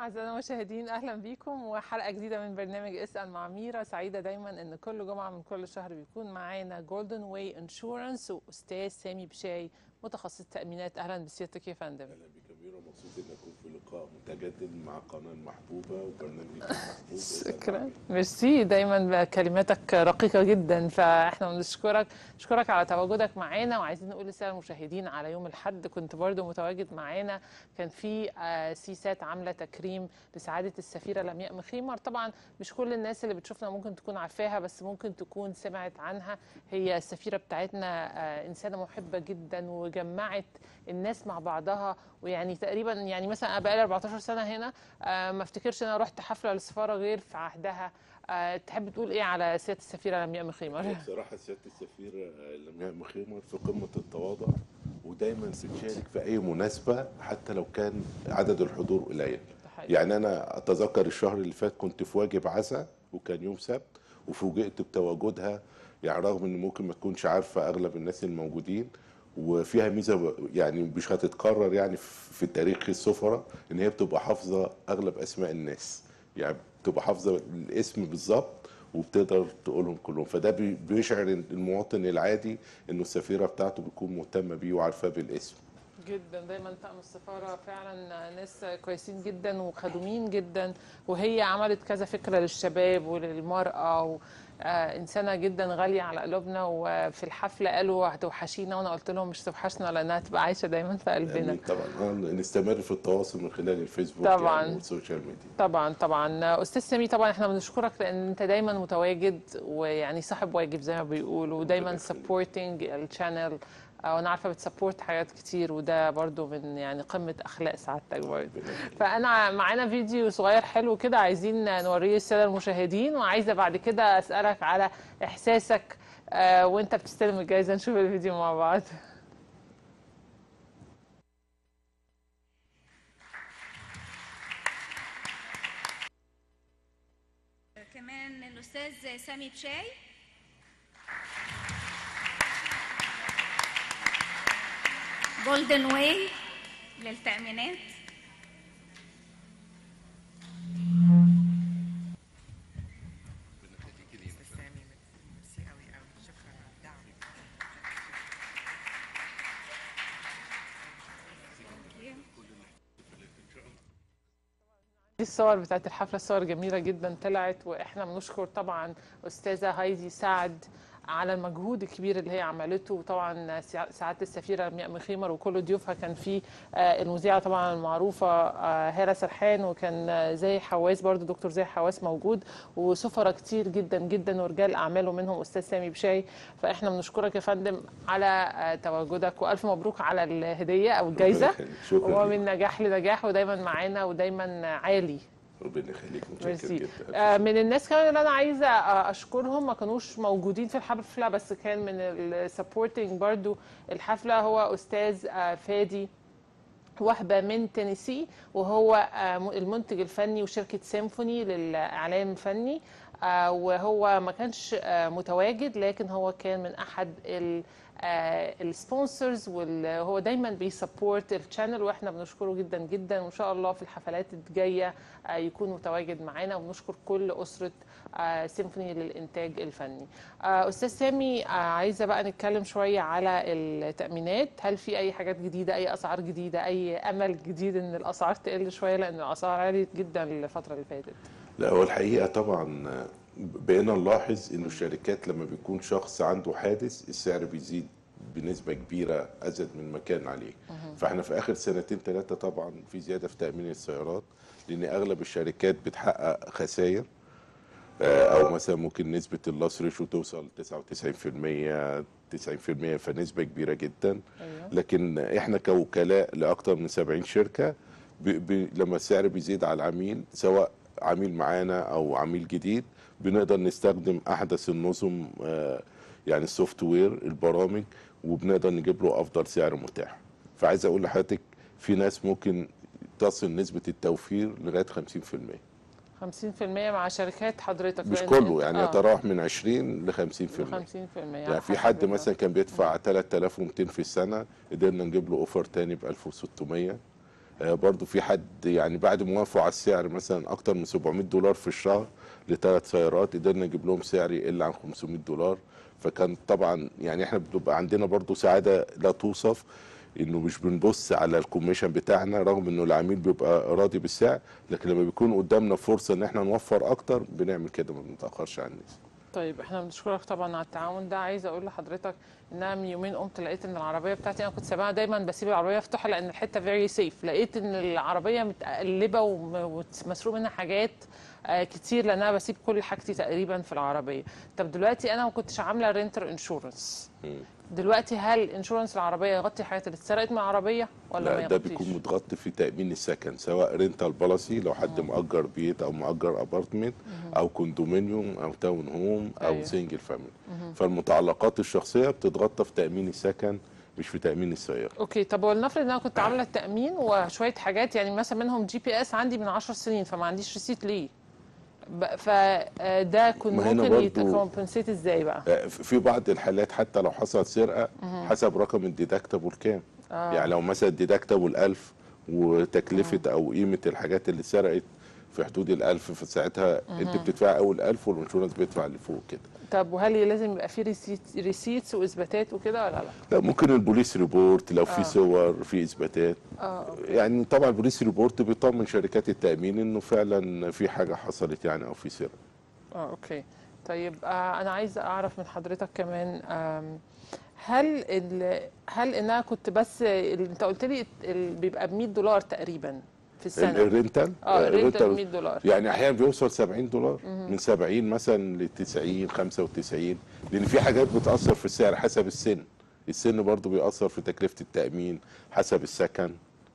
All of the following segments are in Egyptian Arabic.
أعزائنا المشاهدين أهلا بيكم وحلقة جديدة من برنامج اسأل مع ميرا سعيدة دايما إن كل جمعة من كل شهر بيكون معانا جولدن واي انشورنس وأستاذ سامي بشاي متخصص تأمينات أهلا بسيادتك يا فندم اهلا بك يا ميرا مبسوط ان اكون في لقاء متجدد مع قناه المحبوبه وبرنامجك المحبوب شكرا ميرسي دايما كلماتك رقيقة جدا فاحنا بنشكرك نشكرك على تواجدك معانا وعايزين نقول للساده المشاهدين على يوم الحد كنت برضو متواجد معانا كان في آه، سيسات عامله تكريم لسعاده السفيره لمياء مخيمر طبعا مش كل الناس اللي بتشوفنا ممكن تكون عارفاها بس ممكن تكون سمعت عنها هي السفيره بتاعتنا آه، انسانه محبه جدا وجمعت الناس مع بعضها ويعني تقريبا يعني مثلا انا بقالي 14 سنه هنا آه، ما افتكرش ان انا رحت حفله للسفاره غير في عهدها آه، تحب تقول ايه على سياده السفيره لمياء مخيمر بصراحه سياده السفير آه، لمياء مخيمر في قمه التواضع ودايما بتشارك في اي مناسبه حتى لو كان عدد الحضور قليل ده حقيقي. يعني انا اتذكر الشهر اللي فات كنت في واجب عزاء وكان يوم سبت وفوجئت بتواجدها يعني رغم ان ممكن ما تكونش عارفه اغلب الناس الموجودين وفيها ميزه ب- يعني مش هتتكرر يعني في في تاريخ السفراء ان هي بتبقى حافظه اغلب اسماء الناس يعني بتبقى حافظه الاسم بالظبط وبتقدر تقولهم كلهم فده بي- بيشعر المواطن العادي انه السفيره بتاعته بتكون مهتمه بيه وعارفاه بالاسم جدا دايما طقم السفاره فعلا ناس كويسين جدا وخدومين جدا وهي عملت كذا فكره للشباب وللمراه و آه، انسانه جدا غاليه على قلوبنا وفي الحفله قالوا هتوحشينا وانا قلت لهم مش توحشنا لانها تبقى عايشه دايما في قلبنا يعني طبعا آه، نستمر في التواصل من خلال الفيسبوك طبعاً. يعني والسوشيال ميديا طبعا طبعا استاذ سامي طبعا احنا بنشكرك لان انت دايما متواجد ويعني صاحب واجب زي ما بيقولوا ودايما ربنا يخليك. سبورتنج الشانل وانا عارفه بتسبورت حاجات كتير وده برضو من يعني قمه اخلاق سعادتك برضو ربنا يخليك. فانا معانا فيديو صغير حلو كده عايزين نوريه الساده المشاهدين وعايزه بعد كده اسالك على احساسك آه، وانت بتستلم الجائزه نشوف الفيديو مع بعض كمان الاستاذ سامي بشاي جولدن واي للتأمينات سامي ميرسي قوي قوي شكرا على الدعم دي الصور بتاعت الحفلة صور جميلة جدا طلعت واحنا بنشكر طبعا أستاذة هايدي سعد على المجهود الكبير اللي هي عملته وطبعا سع- سعادة السفيرة لمياء مخيمر وكل ضيوفها كان في آه، المذيعة طبعا المعروفة آه، هالة سرحان وكان آه، زي حواس برضو دكتور زي حواس موجود وسفراء كتير جدا جدا ورجال أعمال ومنهم أستاذ سامي بشاي فاحنا بنشكرك يا فندم على آه، تواجدك وألف مبروك على الهدية أو الجائزة ربنا يخليك. شكرا هو ليك. من نجاح لنجاح ودايما معانا ودايما عالي ربنا يخليك متشكر ميرسي جدا آه، من الناس كمان اللي انا عايزه آه، اشكرهم ما كانوش موجودين في الحفله بس كان من السبورتنج برضو الحفله هو استاذ آه، فادي وهبه من تينيسي وهو آه، م- المنتج الفني وشركه سيمفوني للاعلام الفني آه، وهو ما كانش آه، متواجد لكن هو كان من احد ال السبونسرز وهو دايما بيسبورت الشانل واحنا بنشكره جدا جدا وان شاء الله في الحفلات الجايه آه، يكون متواجد معانا وبنشكر كل اسره آه، سيمفوني للانتاج الفني. آه، استاذ سامي آه، عايزه بقى نتكلم شويه على التامينات، هل في اي حاجات جديده، اي اسعار جديده، اي امل جديد ان الاسعار تقل شويه لان الاسعار عاليه جدا الفتره اللي فاتت. لا هو الحقيقه طبعا بقينا نلاحظ انه الشركات لما بيكون شخص عنده حادث السعر بيزيد بنسبه كبيره ازيد من مكان عليه فاحنا في اخر سنتين ثلاثه طبعا في زياده في تامين السيارات لان اغلب الشركات بتحقق خسائر آه، او مثلا ممكن نسبه اللوس ريشيو توصل 99% 90% فنسبه كبيره جدا ايوه لكن احنا كوكلاء لاكثر من 70 شركه ب... ب... لما السعر بيزيد على العميل سواء عميل معانا او عميل جديد بنقدر نستخدم احدث النظم آه، يعني السوفت وير البرامج وبنقدر نجيب له افضل سعر متاح فعايز اقول لحضرتك في ناس ممكن تصل نسبه التوفير لغايه 50% 50% مع شركات حضرتك مش لأن كله أنت- يعني آه، يتراوح من 20 ل 50% 50% يعني في حد مثلا كان بيدفع 3200 في السنه قدرنا نجيب له اوفر تاني ب 1600 آه، برضو في حد يعني بعد ما وافقوا على السعر مثلا اكتر من 700 دولار في الشهر لثلاث سيارات قدرنا نجيب لهم سعر يقل عن 500 دولار فكان طبعا يعني احنا بتبقى عندنا برضو سعاده لا توصف انه مش بنبص على الكوميشن بتاعنا رغم انه العميل بيبقى راضي بالسعر لكن لما بيكون قدامنا فرصه ان احنا نوفر اكتر بنعمل كده ما بنتاخرش عن الناس طيب احنا بنشكرك طبعا على التعاون ده عايزه اقول لحضرتك ان انا من يومين قمت لقيت ان العربيه بتاعتي انا كنت سايباها دايما بسيب العربيه مفتوحه لان الحته فيري سيف لقيت ان العربيه متقلبه وم- ومسروق منها حاجات آه، كتير لان انا بسيب كل حاجتي تقريبا في العربيه طب دلوقتي انا ما كنتش عامله رينتر انشورنس دلوقتي هل انشورنس العربيه يغطي الحاجات اللي اتسرقت من العربيه ولا ما لا ده يغطيش بيكون متغطي في تأمين السكن سواء رينتال بوليسي لو حد مأجر بيت أو مأجر أبارتمنت أو كوندومينيوم أو تاون هوم أو أيوة. سنجل فاميلي فالمتعلقات الشخصية بتتغطى في تأمين السكن مش في تأمين السيارة اوكي طب ولنفرض ان انا كنت عامله التامين وشويه حاجات يعني مثلا منهم جي بي اس عندي من 10 سنين فما عنديش ريسيت ليه ب- فده كنت ما هنا ممكن برضو- يتكومبنسيت ازاي بقى آه، في بعض الحالات حتى لو حصل سرقة حسب رقم الديدكتبل كام آه. يعني لو مثلا الديدكتبل 1000 وتكلفة أو قيمة الحاجات اللي سرقت في حدود الألف فساعتها أنت بتدفع أول ألف والإنشورنس بيدفع اللي فوق كده طب وهل لازم يبقى في ريسيت ريسيتس واثباتات وكده ولا لا؟ لا ممكن البوليس ريبورت لو آه. في صور في اثباتات اه يعني طبعا البوليس ريبورت بيطمن شركات التامين انه فعلا في حاجه حصلت يعني او في سرقه اه اوكي طيب آه انا عايزه اعرف من حضرتك كمان آم، هل ال... هل ان انا كنت بس ال- انت قلت لي ال... بيبقى ب 100 دولار تقريبا في السنه الرينتال اه الرينتال 100 دولار يعني احيانا بيوصل 70 دولار من 70 مثلا ل 90 95 لان في حاجات بتاثر في السعر حسب السن السن برضو بيأثر في تكلفه التامين حسب السكن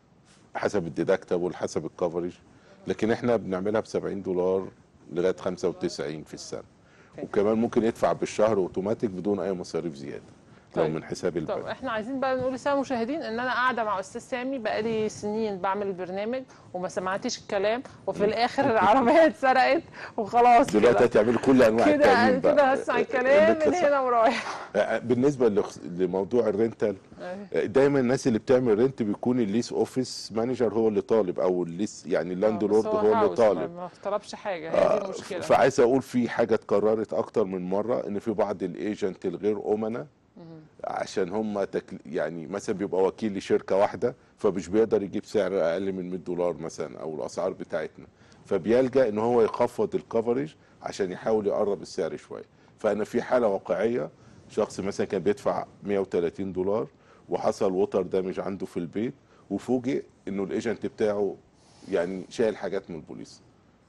حسب الديدكتبل حسب الكفرج لكن احنا بنعملها ب 70 دولار لغايه 95 في السنه أوكي. وكمان ممكن يدفع بالشهر اوتوماتيك بدون اي مصاريف زياده لو طيب. من حساب البنك طب احنا عايزين بقى نقول للساده المشاهدين ان انا قاعده مع استاذ سامي بقالي سنين بعمل البرنامج وما سمعتش الكلام وفي الاخر العربيه اتسرقت وخلاص دلوقتي كده هتعمل كل انواع كده التامين أنا بقى كده هسمع الكلام اللي من تسمع. هنا ورايح بالنسبه لخ- لموضوع الرنتال دايما الناس اللي بتعمل رنت بيكون الليس اوفيس مانجر هو اللي طالب او الليس يعني اللاند بس لورد هو اللي هاوس، طالب ما ما طلبش حاجه هي دي آه، المشكله فعايز اقول في حاجه اتكررت اكتر من مره ان في بعض الايجنت الغير امنا عشان هم تكل... يعني مثلا بيبقى وكيل لشركه واحده فمش بيقدر يجيب سعر اقل من 100 دولار مثلا او الاسعار بتاعتنا فبيلجا ان هو يخفض الكفرج عشان يحاول يقرب السعر شويه فانا في حاله واقعيه شخص مثلا كان بيدفع 130 دولار وحصل ووتر دامج عنده في البيت وفوجئ انه الايجنت بتاعه يعني شايل حاجات من البوليس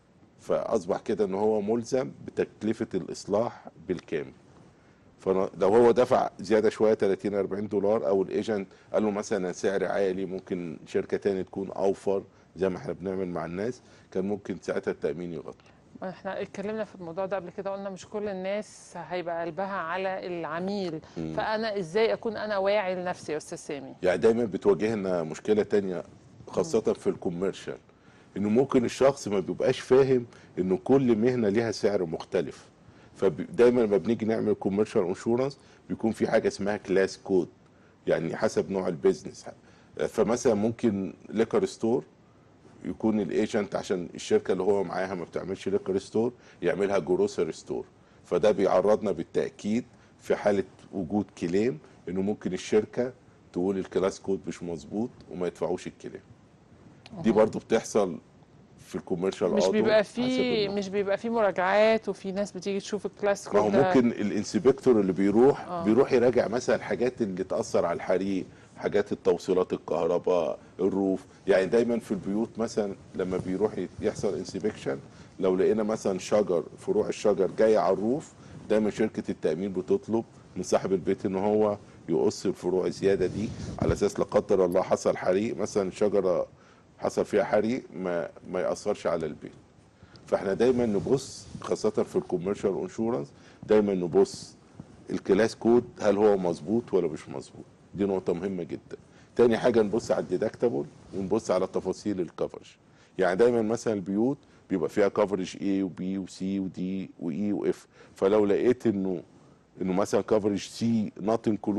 فاصبح كده ان هو ملزم بتكلفه الاصلاح بالكامل فلو هو دفع زياده شويه 30 40 دولار او الايجنت قال له مثلا سعر عالي ممكن شركه تاني تكون اوفر زي ما احنا بنعمل مع الناس كان ممكن ساعتها التامين يغطي ما احنا اتكلمنا في الموضوع ده قبل كده قلنا مش كل الناس هيبقى قلبها على العميل فانا ازاي اكون انا واعي لنفسي يا استاذ سامي يعني دايما بتواجهنا مشكله تانية خاصه في الكوميرشال انه ممكن الشخص ما بيبقاش فاهم انه كل مهنه ليها سعر مختلف فدايما لما بنيجي نعمل كوميرشال انشورنس بيكون في حاجه اسمها كلاس كود يعني حسب نوع البيزنس فمثلا ممكن ليكر ستور يكون الايجنت عشان الشركه اللي هو معاها ما بتعملش ليكر ستور يعملها جروسر ستور فده بيعرضنا بالتاكيد في حاله وجود كليم انه ممكن الشركه تقول الكلاس كود مش مظبوط وما يدفعوش الكليم دي برضو بتحصل في الكوميرشال مش auto بيبقى حسب في النوع. مش بيبقى في مراجعات وفي ناس بتيجي تشوف الكلاس ما هو كود ده ممكن الانسبكتور اللي بيروح آه. بيروح يراجع مثلا الحاجات اللي تاثر على الحريق حاجات التوصيلات الكهرباء الروف يعني دايما في البيوت مثلا لما بيروح يحصل انسبكشن لو لقينا مثلا شجر فروع الشجر جايه على الروف دايما شركه التامين بتطلب من صاحب البيت ان هو يقص الفروع الزياده دي على اساس لا قدر الله حصل حريق مثلا شجره حصل فيها حريق ما ما ياثرش على البيت فاحنا دايما نبص خاصه في الكوميرشال انشورنس دايما نبص الكلاس كود هل هو مظبوط ولا مش مظبوط دي نقطه مهمه جدا تاني حاجه نبص على الديدكتبل ونبص على تفاصيل الكفرج يعني دايما مثلا البيوت بيبقى فيها كفرج A وبي وسي ودي واي واف فلو لقيت انه انه مثلا كفرج سي نوت انكلودد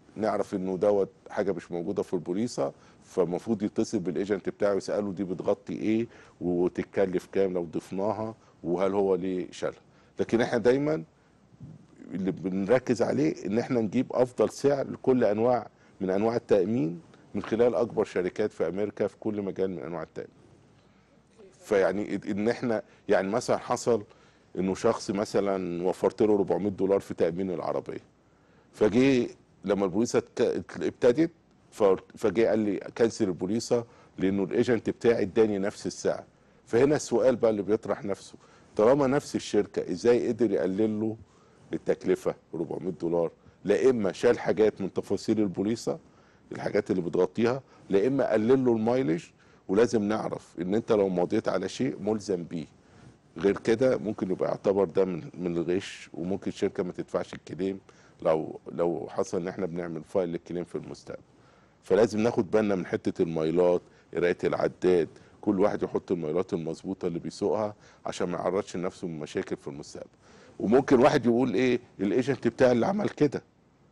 نعرف انه دوت حاجه مش موجوده في البوليصه فالمفروض يتصل بالايجنت بتاعه يساله دي بتغطي ايه وتتكلف كام لو ضفناها وهل هو ليه شالها لكن احنا دايما اللي بنركز عليه ان احنا نجيب افضل سعر لكل انواع من انواع التامين من خلال اكبر شركات في امريكا في كل مجال من انواع التامين فيعني ان احنا يعني مثلا حصل انه شخص مثلا وفرت له 400 دولار في تامين العربيه فجه لما البوليصه اتك- ابتدت ف- فجه قال لي كنسل البوليصه لانه الايجنت بتاعي اداني نفس السعر فهنا السؤال بقى اللي بيطرح نفسه طالما نفس الشركه ازاي قدر يقلل له التكلفه 400 دولار لا اما شال حاجات من تفاصيل البوليصه الحاجات اللي بتغطيها لا اما قلل له المايلج ولازم نعرف ان انت لو مضيت على شيء ملزم بيه غير كده ممكن يبقى يعتبر ده من من الغش وممكن الشركه ما تدفعش الكليم لو لو حصل ان احنا بنعمل فايل للكليم في المستقبل فلازم ناخد بالنا من حته المايلات قرايه العداد كل واحد يحط المايلات المظبوطه اللي بيسوقها عشان ما يعرضش نفسه من مشاكل في المستقبل وممكن واحد يقول ايه الايجنت بتاعي اللي عمل كده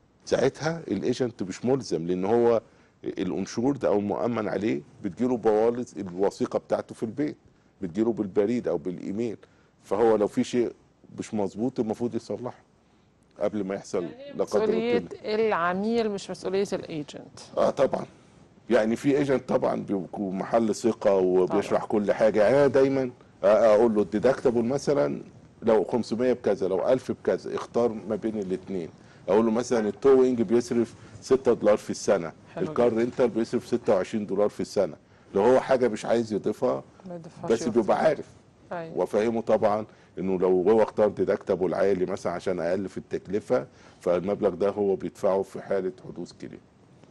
ساعتها الايجنت مش ملزم لان هو الانشورد او المؤمن عليه بتجيله بوالص الوثيقه بتاعته في البيت بتجيله بالبريد او بالايميل فهو لو في شيء مش مظبوط المفروض يصلحه قبل ما يحصل لا قدر مسؤولية الله العميل مش مسؤولية الايجنت اه طبعا يعني في ايجنت طبعا بيبقوا محل ثقه وبيشرح كل حاجه يعني انا دايما اقول له الديدكتبل مثلا لو 500 بكذا لو 1000 بكذا اختار ما بين الاثنين اقول له مثلا التوينج بيصرف 6 دولار في السنه حلو الكار جدا. رينتال بيصرف 26 دولار في السنه لو هو حاجه مش عايز يضيفها ما يدفعش بس يوفر. بيبقى عارف أيوة. وافهمه طبعا انه لو هو اختار ديدكتبل عالي مثلا عشان اقل في التكلفه فالمبلغ ده هو بيدفعه في حاله حدوث كليم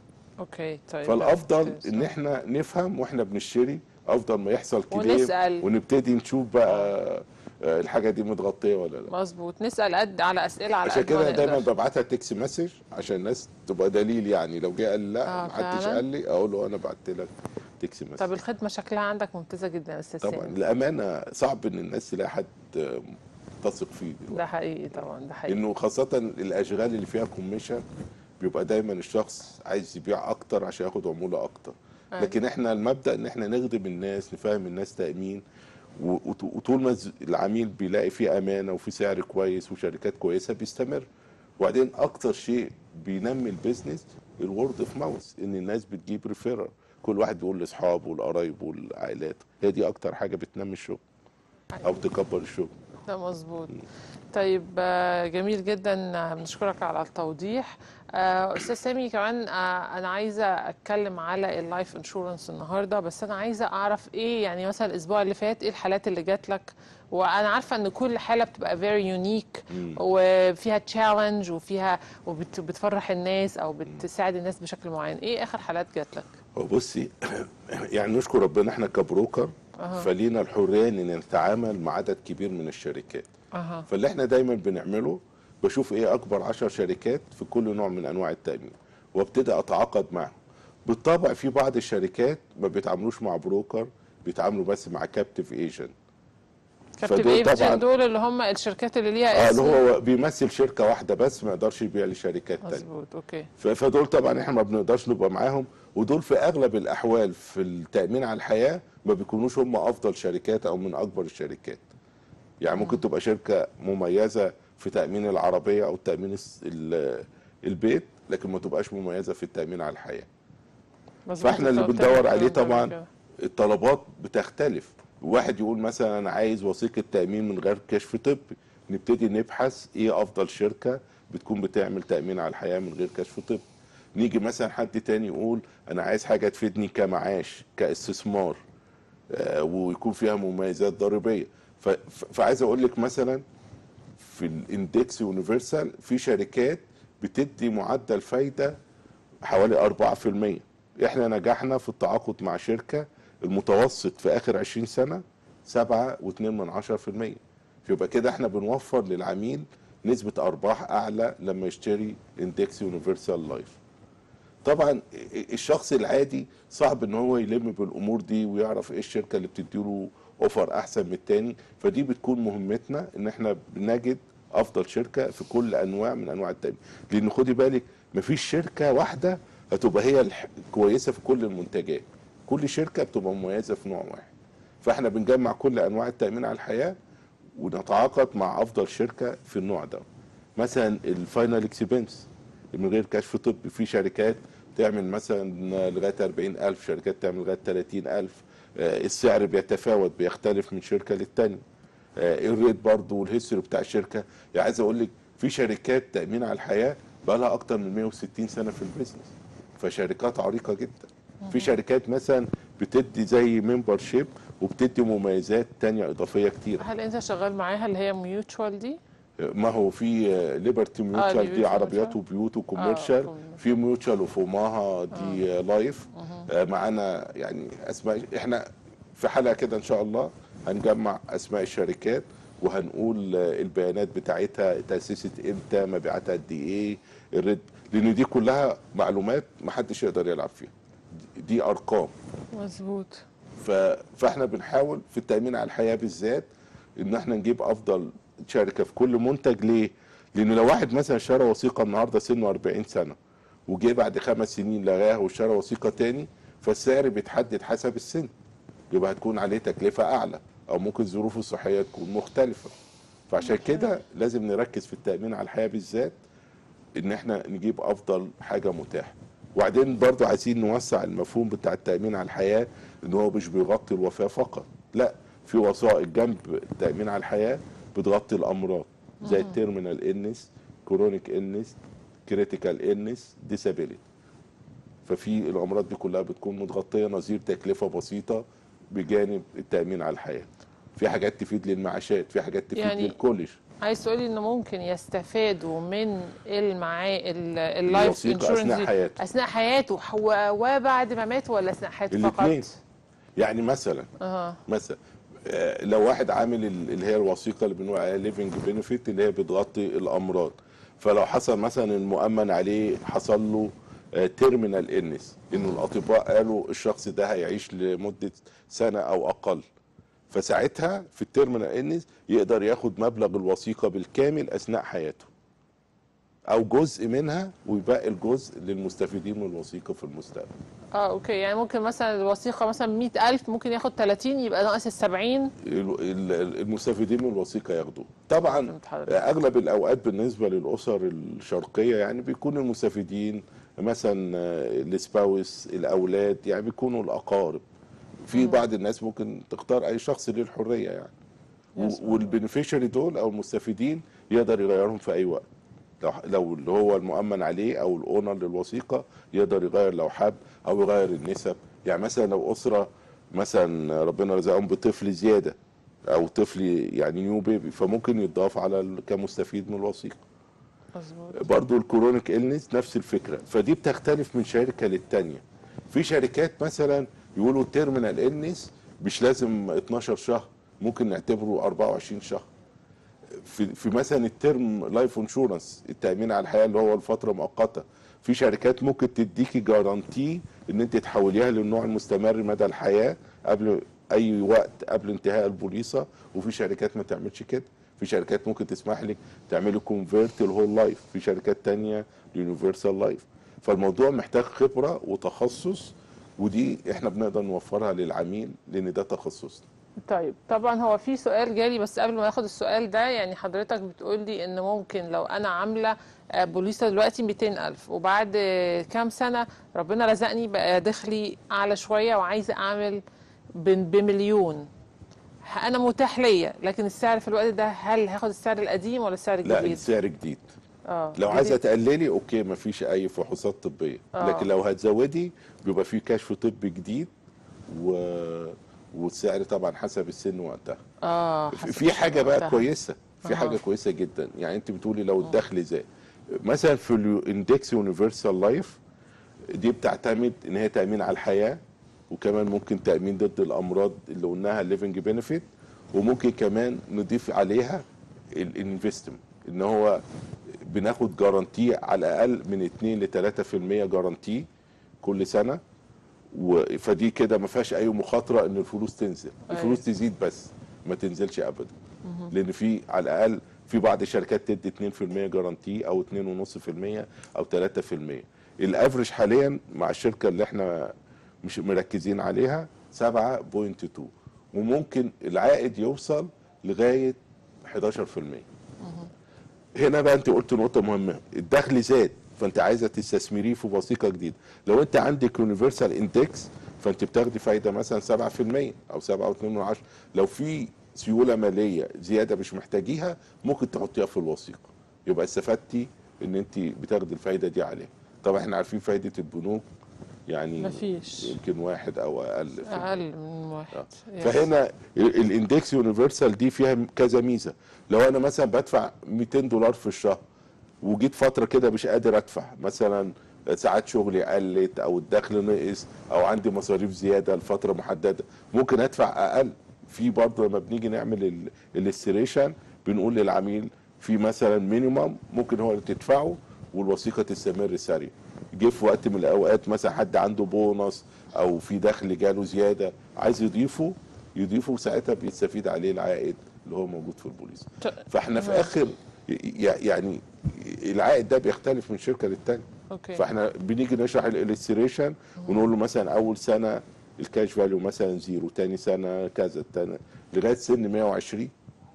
اوكي طيب فالافضل ممتاز. ان احنا نفهم واحنا بنشتري افضل ما يحصل كليم ونسأل. ونبتدي نشوف بقى آه، الحاجه دي متغطيه ولا لا مظبوط نسال قد على اسئله على عشان قد ما كده دايما نقدر. ببعتها تكست مسج عشان الناس تبقى دليل يعني لو جه قال لا آه، محدش فعلا. قال لي اقول له انا بعت لك تكست مسج طب الخدمه شكلها عندك ممتازه جدا يا استاذ طبعا سامي الامانه صعب ان الناس تلاقي حد آه، تثق فيه دلوقتي ده حقيقي طبعا ده حقيقي انه خاصه الاشغال اللي فيها كوميشن بيبقى دايما الشخص عايز يبيع اكتر عشان ياخد عموله اكتر أيوة. لكن احنا المبدا ان احنا نخدم الناس نفهم الناس تامين و- وط- وطول ما الز- العميل بيلاقي فيه امانه وفي سعر كويس وشركات كويسه بيستمر وبعدين اكتر شيء بينمي البيزنس الورد اوف ماوث ان الناس بتجيب ريفيرال كل واحد بيقول لاصحابه والقرايب والعائلات هي دي اكتر حاجه بتنمي الشغل او تكبر الشغل ده مظبوط طيب آه، جميل جدا آه، بنشكرك على التوضيح آه، استاذ سامي كمان آه، انا عايزه اتكلم على اللايف انشورنس النهارده بس انا عايزه اعرف ايه يعني مثلا الاسبوع اللي فات ايه الحالات اللي جات لك وانا عارفه ان كل حاله بتبقى فيري يونيك وفيها تشالنج وفيها وبتفرح الناس او بتساعد الناس بشكل معين ايه اخر حالات جات لك هو بصي يعني نشكر ربنا احنا كبروكر فلينا الحريه ان نتعامل مع عدد كبير من الشركات اها فاللي احنا دايما بنعمله بشوف ايه اكبر عشر شركات في كل نوع من انواع التامين وابتدي اتعاقد معهم بالطبع في بعض الشركات ما بيتعاملوش مع بروكر بيتعاملوا بس مع كابتيف ايجنت كابتن فدول ايفجن طبعاً- دول اللي هم الشركات اللي ليها اه اللي اسم هو بيمثل شركه واحده بس ما يقدرش يبيع لشركات تانية مظبوط اوكي ف- فدول طبعا احنا ما بنقدرش نبقى معاهم ودول في اغلب الاحوال في التامين على الحياه ما بيكونوش هم افضل شركات او من اكبر الشركات يعني ممكن تبقى شركه مميزه في تامين العربيه او تامين الس- ال- البيت لكن ما تبقاش مميزه في التامين على الحياه مظبوط فاحنا اللي أنت قلت بندور لي عليه الكلام ده قبل طبعا كده. الطلبات بتختلف واحد يقول مثلا انا عايز وثيقه تامين من غير كشف طبي نبتدي نبحث ايه افضل شركه بتكون بتعمل تامين على الحياه من غير كشف طبي نيجي مثلا حد تاني يقول انا عايز حاجه تفيدني كمعاش كاستثمار آه، ويكون فيها مميزات ضريبيه ف- ف- فعايز اقول لك مثلا في الاندكس يونيفرسال في شركات بتدي معدل فايده حوالي 4% احنا نجحنا في التعاقد مع شركه المتوسط في اخر 20 سنه 7.2 من 10% فيبقى كده احنا بنوفر للعميل نسبه ارباح اعلى لما يشتري اندكس يونيفرسال لايف طبعا الشخص العادي صعب ان هو يلم بالامور دي ويعرف ايه الشركه اللي بتديله اوفر احسن من التاني فدي بتكون مهمتنا ان احنا بنجد افضل شركه في كل انواع من انواع التامين لان خدي بالك مفيش شركه واحده هتبقى هي الح- كويسه في كل المنتجات كل شركه بتبقى مميزه في نوع واحد فاحنا بنجمع كل انواع التامين على الحياه ونتعاقد مع افضل شركه في النوع ده مثلا الفاينل اكسبنس من غير كشف طبي في شركات تعمل مثلا لغايه 40000 شركات تعمل لغايه 30000 آه، السعر بيتفاوت بيختلف من شركه للتانيه آه، الريت برضه والهيستوري بتاع الشركه يعني عايز اقول لك في شركات تامين على الحياه بقى لها اكتر من 160 سنه في البيزنس فشركات عريقه جدا في شركات مثلا بتدي زي ممبر شيب وبتدي مميزات تانية اضافيه كتير هل انت شغال معاها اللي هي ميوتشوال دي ما هو في ليبرتي ميوتشال ليبرتي دي عربيات ميوتشال. وبيوت وكوميرشال commercial. في ميوتشال وفوماها دي لايف آه، معانا يعني اسماء احنا في حلقه كده ان شاء الله هنجمع اسماء الشركات وهنقول آه، البيانات بتاعتها تاسست امتى مبيعاتها قد ايه الرد لان دي كلها معلومات محدش يقدر يلعب فيها دي ارقام مظبوط ف... فاحنا بنحاول في التامين على الحياه بالذات ان احنا نجيب افضل شركه في كل منتج ليه؟ لان لو واحد مثلا اشترى وثيقه النهارده سنه 40 سنه وجه بعد خمس سنين لغاها واشترى وثيقه تاني فالسعر بيتحدد حسب السن يبقى هتكون عليه تكلفه اعلى او ممكن ظروفه الصحيه تكون مختلفه فعشان كده لازم نركز في التامين على الحياه بالذات ان احنا نجيب افضل حاجه متاحه وبعدين برضو عايزين نوسع المفهوم بتاع التامين على الحياه ان هو مش بيغطي الوفاه فقط لا في وسائط جنب التامين على الحياه بتغطي الامراض زي التيرمينال انس كرونيك انس كريتيكال انس ديسابيليتي ففي الامراض دي كلها بتكون متغطيه نظير تكلفه بسيطه بجانب التامين على الحياه في حاجات تفيد للمعاشات في حاجات تفيد يعني للكولج عايز تقولي انه ممكن يستفادوا من المعا ال- اللايف الوثيقة انشورنس أثناء دي حياته. اثناء حياته و- وبعد ما مات ولا اثناء حياته الاثنين فقط؟ يعني مثلا اه مثلا آه، لو واحد عامل ال- اللي هي الوثيقه اللي بنقول عليها ليفنج بينيفيت اللي هي بتغطي الامراض فلو حصل مثلا المؤمن عليه حصل له تيرمينال انس انه الاطباء قالوا الشخص ده هيعيش لمده سنه او اقل فساعتها في التيرمينال انس يقدر ياخد مبلغ الوثيقه بالكامل اثناء حياته او جزء منها ويبقى الجزء للمستفيدين من الوثيقه في المستقبل اه اوكي يعني ممكن مثلا الوثيقه مثلا 100000 ممكن ياخد 30 يبقى ناقص ال 70 ال- ال- المستفيدين من الوثيقه ياخدوه طبعا فهمت حضرتك. اغلب الاوقات بالنسبه للاسر الشرقيه يعني بيكون المستفيدين مثلا آه، السباوس الاولاد يعني بيكونوا الاقارب في بعض الناس ممكن تختار اي شخص ليه الحريه يعني يس. والبنفيشري دول او المستفيدين يقدر يغيرهم في اي وقت لو لو اللي هو المؤمن عليه او الاونر للوثيقه يقدر يغير لو حب او يغير النسب يعني مثلا لو اسره مثلا ربنا رزقهم بطفل زياده او طفل يعني نيو بيبي فممكن يتضاف على ال- كمستفيد من الوثيقه مظبوط برضو الكرونيك إلنس نفس الفكرة فدي بتختلف من شركة للتانية في شركات مثلا يقولوا تيرمينال إلنس مش لازم 12 شهر ممكن نعتبره 24 شهر في, في مثلا الترم لايف انشورنس التأمين على الحياة اللي هو الفترة مؤقتة في شركات ممكن تديكي جارانتي ان انت تحوليها للنوع المستمر مدى الحياة قبل اي وقت قبل انتهاء البوليصة وفي شركات ما تعملش كده في شركات ممكن تسمح لك تعملي كونفيرت الهول لايف في شركات تانية يونيفرسال لايف فالموضوع محتاج خبرة وتخصص ودي احنا بنقدر نوفرها للعميل لان ده تخصصنا طيب طبعا هو في سؤال جالي بس قبل ما ناخد السؤال ده يعني حضرتك بتقول لي ان ممكن لو انا عامله آه، بوليصه دلوقتي 200000 وبعد آه، كام سنه ربنا رزقني بقى دخلي اعلى شويه وعايزه اعمل ب- بمليون انا متاح ليا لكن السعر في الوقت ده هل هاخد السعر القديم ولا السعر لا الجديد؟ السعر جديد اه لو جديد. عايزه تقللي اوكي مفيش اي فحوصات طبيه آه. لكن لو هتزودي بيبقى في كشف طبي جديد و... والسعر طبعا حسب السن وقتها اه في- حسب في حاجه بقى وقتها. كويسه في أها. حاجه كويسه جدا يعني انت بتقولي لو الدخل زاد مثلا في الاندكس يونيفرسال لايف دي بتعتمد ان هي تامين على الحياه وكمان ممكن تامين ضد الامراض اللي قلناها الليفنج بينيفيت وممكن كمان نضيف عليها الانفستمنت ان هو بناخد جارانتي على الاقل من 2 ل 3% جارانتي كل سنه و- فدي كده ما فيهاش اي مخاطره ان الفلوس تنزل أيوة. الفلوس تزيد بس ما تنزلش ابدا لان في على الاقل في بعض الشركات تدي 2% جارانتي او 2.5% او 3% الافرج حاليا مع الشركه اللي احنا مش مركزين عليها 7.2 وممكن العائد يوصل لغايه 11% هنا بقى انت قلت نقطه مهمه الدخل زاد فانت عايزه تستثمريه في وثيقه جديده لو انت عندك يونيفرسال اندكس فانت بتاخدي فايده مثلا 7% او 7.2 لو في سيوله ماليه زياده مش محتاجيها ممكن تحطيها في الوثيقه يبقى استفدتي ان انت بتاخدي الفايده دي عليها طبعا احنا عارفين فايده البنوك يعني مفيش. يمكن واحد او اقل في اقل من واحد يس. فهنا ال- الاندكس يونيفرسال دي فيها كذا ميزه لو انا مثلا بدفع 200 دولار في الشهر وجيت فتره كده مش قادر ادفع مثلا ساعات شغلي قلت او الدخل نقص او عندي مصاريف زياده لفتره محدده ممكن ادفع اقل في برضه لما بنيجي نعمل الاستريشن بنقول للعميل في مثلا مينيمم ممكن هو اللي تدفعه والوثيقه تستمر سريع جه في وقت من الاوقات مثلا حد عنده بونص او في دخل جاله زياده عايز يضيفه يضيفه ساعتها بيستفيد عليه العائد اللي هو موجود في البوليس ت- فاحنا في ماشي. اخر ي- يعني العائد ده بيختلف من شركه للتانيه اوكي فاحنا بنيجي نشرح الالستريشن ونقول له مثلا اول سنه الكاش فاليو مثلا زيرو تاني سنه كذا تاني لغايه سن 120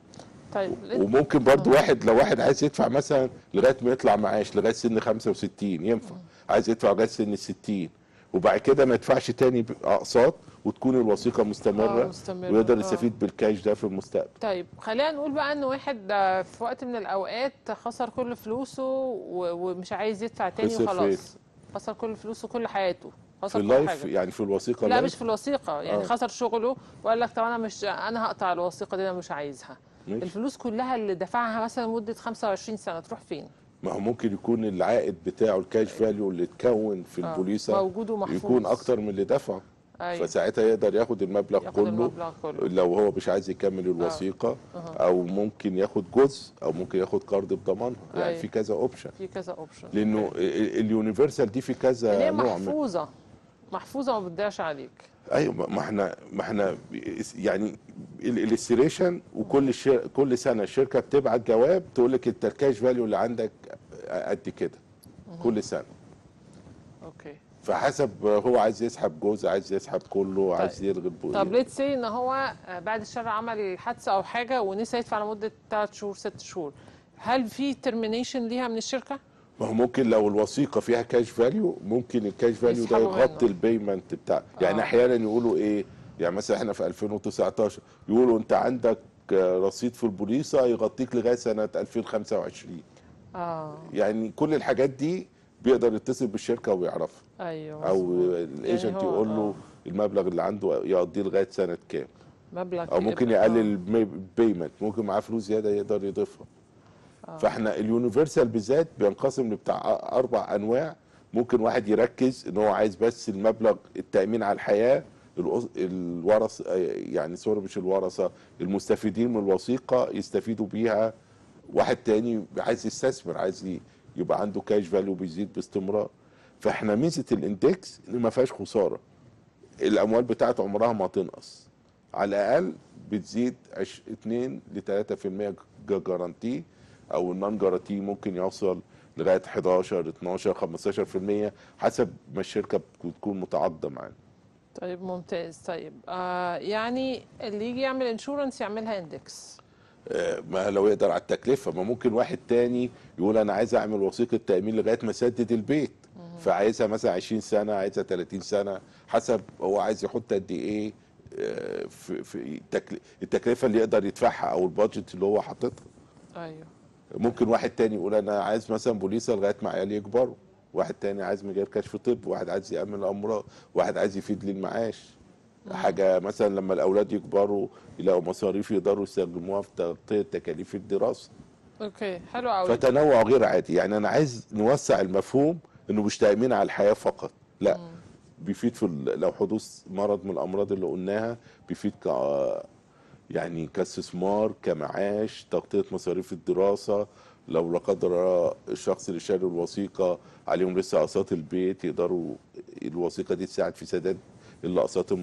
طيب وممكن برضو واحد لو واحد عايز يدفع مثلا لغايه ما يطلع معاش لغايه سن 65 ينفع عايز يدفع لغايه سن 60 وبعد كده ما يدفعش تاني اقساط وتكون الوثيقه مستمره آه، مستمرة. ويقدر آه. يستفيد بالكاش ده في المستقبل طيب خلينا نقول بقى ان واحد آه، في وقت من الاوقات خسر كل فلوسه و- ومش عايز يدفع تاني خسر وخلاص خسر كل فلوسه كل حياته في خسر كل اللايف حاجه يعني في الوثيقه لا اللايف مش في الوثيقه يعني آه. خسر شغله وقال لك طب انا مش انا هقطع الوثيقه دي انا مش عايزها ماشي. الفلوس كلها اللي دفعها مثلا مده 25 سنه تروح فين ما هو ممكن يكون العائد بتاعه الكاش فاليو اللي اتكون في آه، البوليصه موجود ومحفوظ. يكون اكتر من اللي دفعه ايوه فساعتها يقدر ياخد المبلغ ياخد كله المبلغ كله. لو هو مش عايز يكمل الوثيقه او ممكن ياخد جزء او ممكن ياخد قرض بضمانها يعني أيوة. في كذا اوبشن في كذا اوبشن لانه ال- اليونيفرسال دي في كذا هي نوع من محفوظه محفوظه ما بتضيعش عليك ايوه ما احنا ما احنا يعني الاستريشن وكل شر... كل سنه الشركه بتبعت جواب تقول لك انت الكاش فاليو اللي عندك قد كده كل سنه اوكي فحسب هو عايز يسحب جزء عايز يسحب كله عايز يلغي البو... طب ليتس سي ان هو آه، بعد الشر عمل حادثه او حاجه ونسى يدفع لمده 3 شهور 6 شهور هل في ترمينيشن ليها من الشركه؟ ما هو ممكن لو الوثيقه فيها كاش فاليو ممكن الكاش فاليو ده يسحبوا يغطي منه. البيمنت بتاع يعني آه. احيانا يقولوا ايه يعني مثلا احنا في 2019 يقولوا انت عندك آه، رصيد في البوليصه يغطيك لغايه سنه 2025 اه يعني كل الحاجات دي بيقدر يتصل بالشركه ويعرفها ايوه او مظبوط. الايجنت يعني هو- يقول له آه، المبلغ اللي عنده يقضيه لغايه سنه كام مبلغ او ممكن كبير. يقلل آه. البيمنت ممكن معاه فلوس زياده يقدر يضيفها فاحنا اليونيفرسال بالذات بينقسم لبتاع اربع انواع ممكن واحد يركز ان هو عايز بس المبلغ التامين على الحياه الأس- الورث يعني سوري مش الورثه المستفيدين من الوثيقه يستفيدوا بيها واحد تاني عايز يستثمر عايز ي- يبقى عنده كاش فاليو بيزيد باستمرار فاحنا ميزه الاندكس ان ما فيهاش خساره الاموال بتاعت عمرها ما تنقص على الاقل بتزيد عش- 2 ل 3% جا- جارانتي او النون جارانتي ممكن يوصل لغايه 11 12 15% حسب ما الشركه بتكون متعاقده معانا طيب ممتاز طيب آه يعني اللي يجي يعمل انشورنس يعملها اندكس آه، ما لو يقدر على التكلفه ما ممكن واحد تاني يقول انا عايز اعمل وثيقه تامين لغايه ما اسدد البيت فعايزها مثلا 20 سنه عايزها 30 سنه حسب هو عايز يحط قد ايه آه، في في التكل- التكلفه اللي يقدر يدفعها او البادجت اللي هو حاططها ايوه ممكن واحد تاني يقول انا عايز مثلا بوليصه لغايه ما عيالي يكبروا واحد تاني عايز من غير كشف طب واحد عايز يامن الامراض واحد عايز يفيد لي المعاش حاجه مثلا لما الاولاد يكبروا يلاقوا مصاريف يقدروا يستخدموها في تغطيه تكاليف الدراسه اوكي حلو قوي فتنوع غير عادي يعني انا عايز نوسع المفهوم انه مش تامين على الحياه فقط لا بيفيد في ال- لو حدوث مرض من الامراض اللي قلناها بيفيد ك يعني كاستثمار كمعاش تغطيه مصاريف الدراسه لو لا قدر الله الشخص اللي شاري الوثيقه عليهم لسه اقساط البيت يقدروا الوثيقه دي تساعد في سداد الاقساط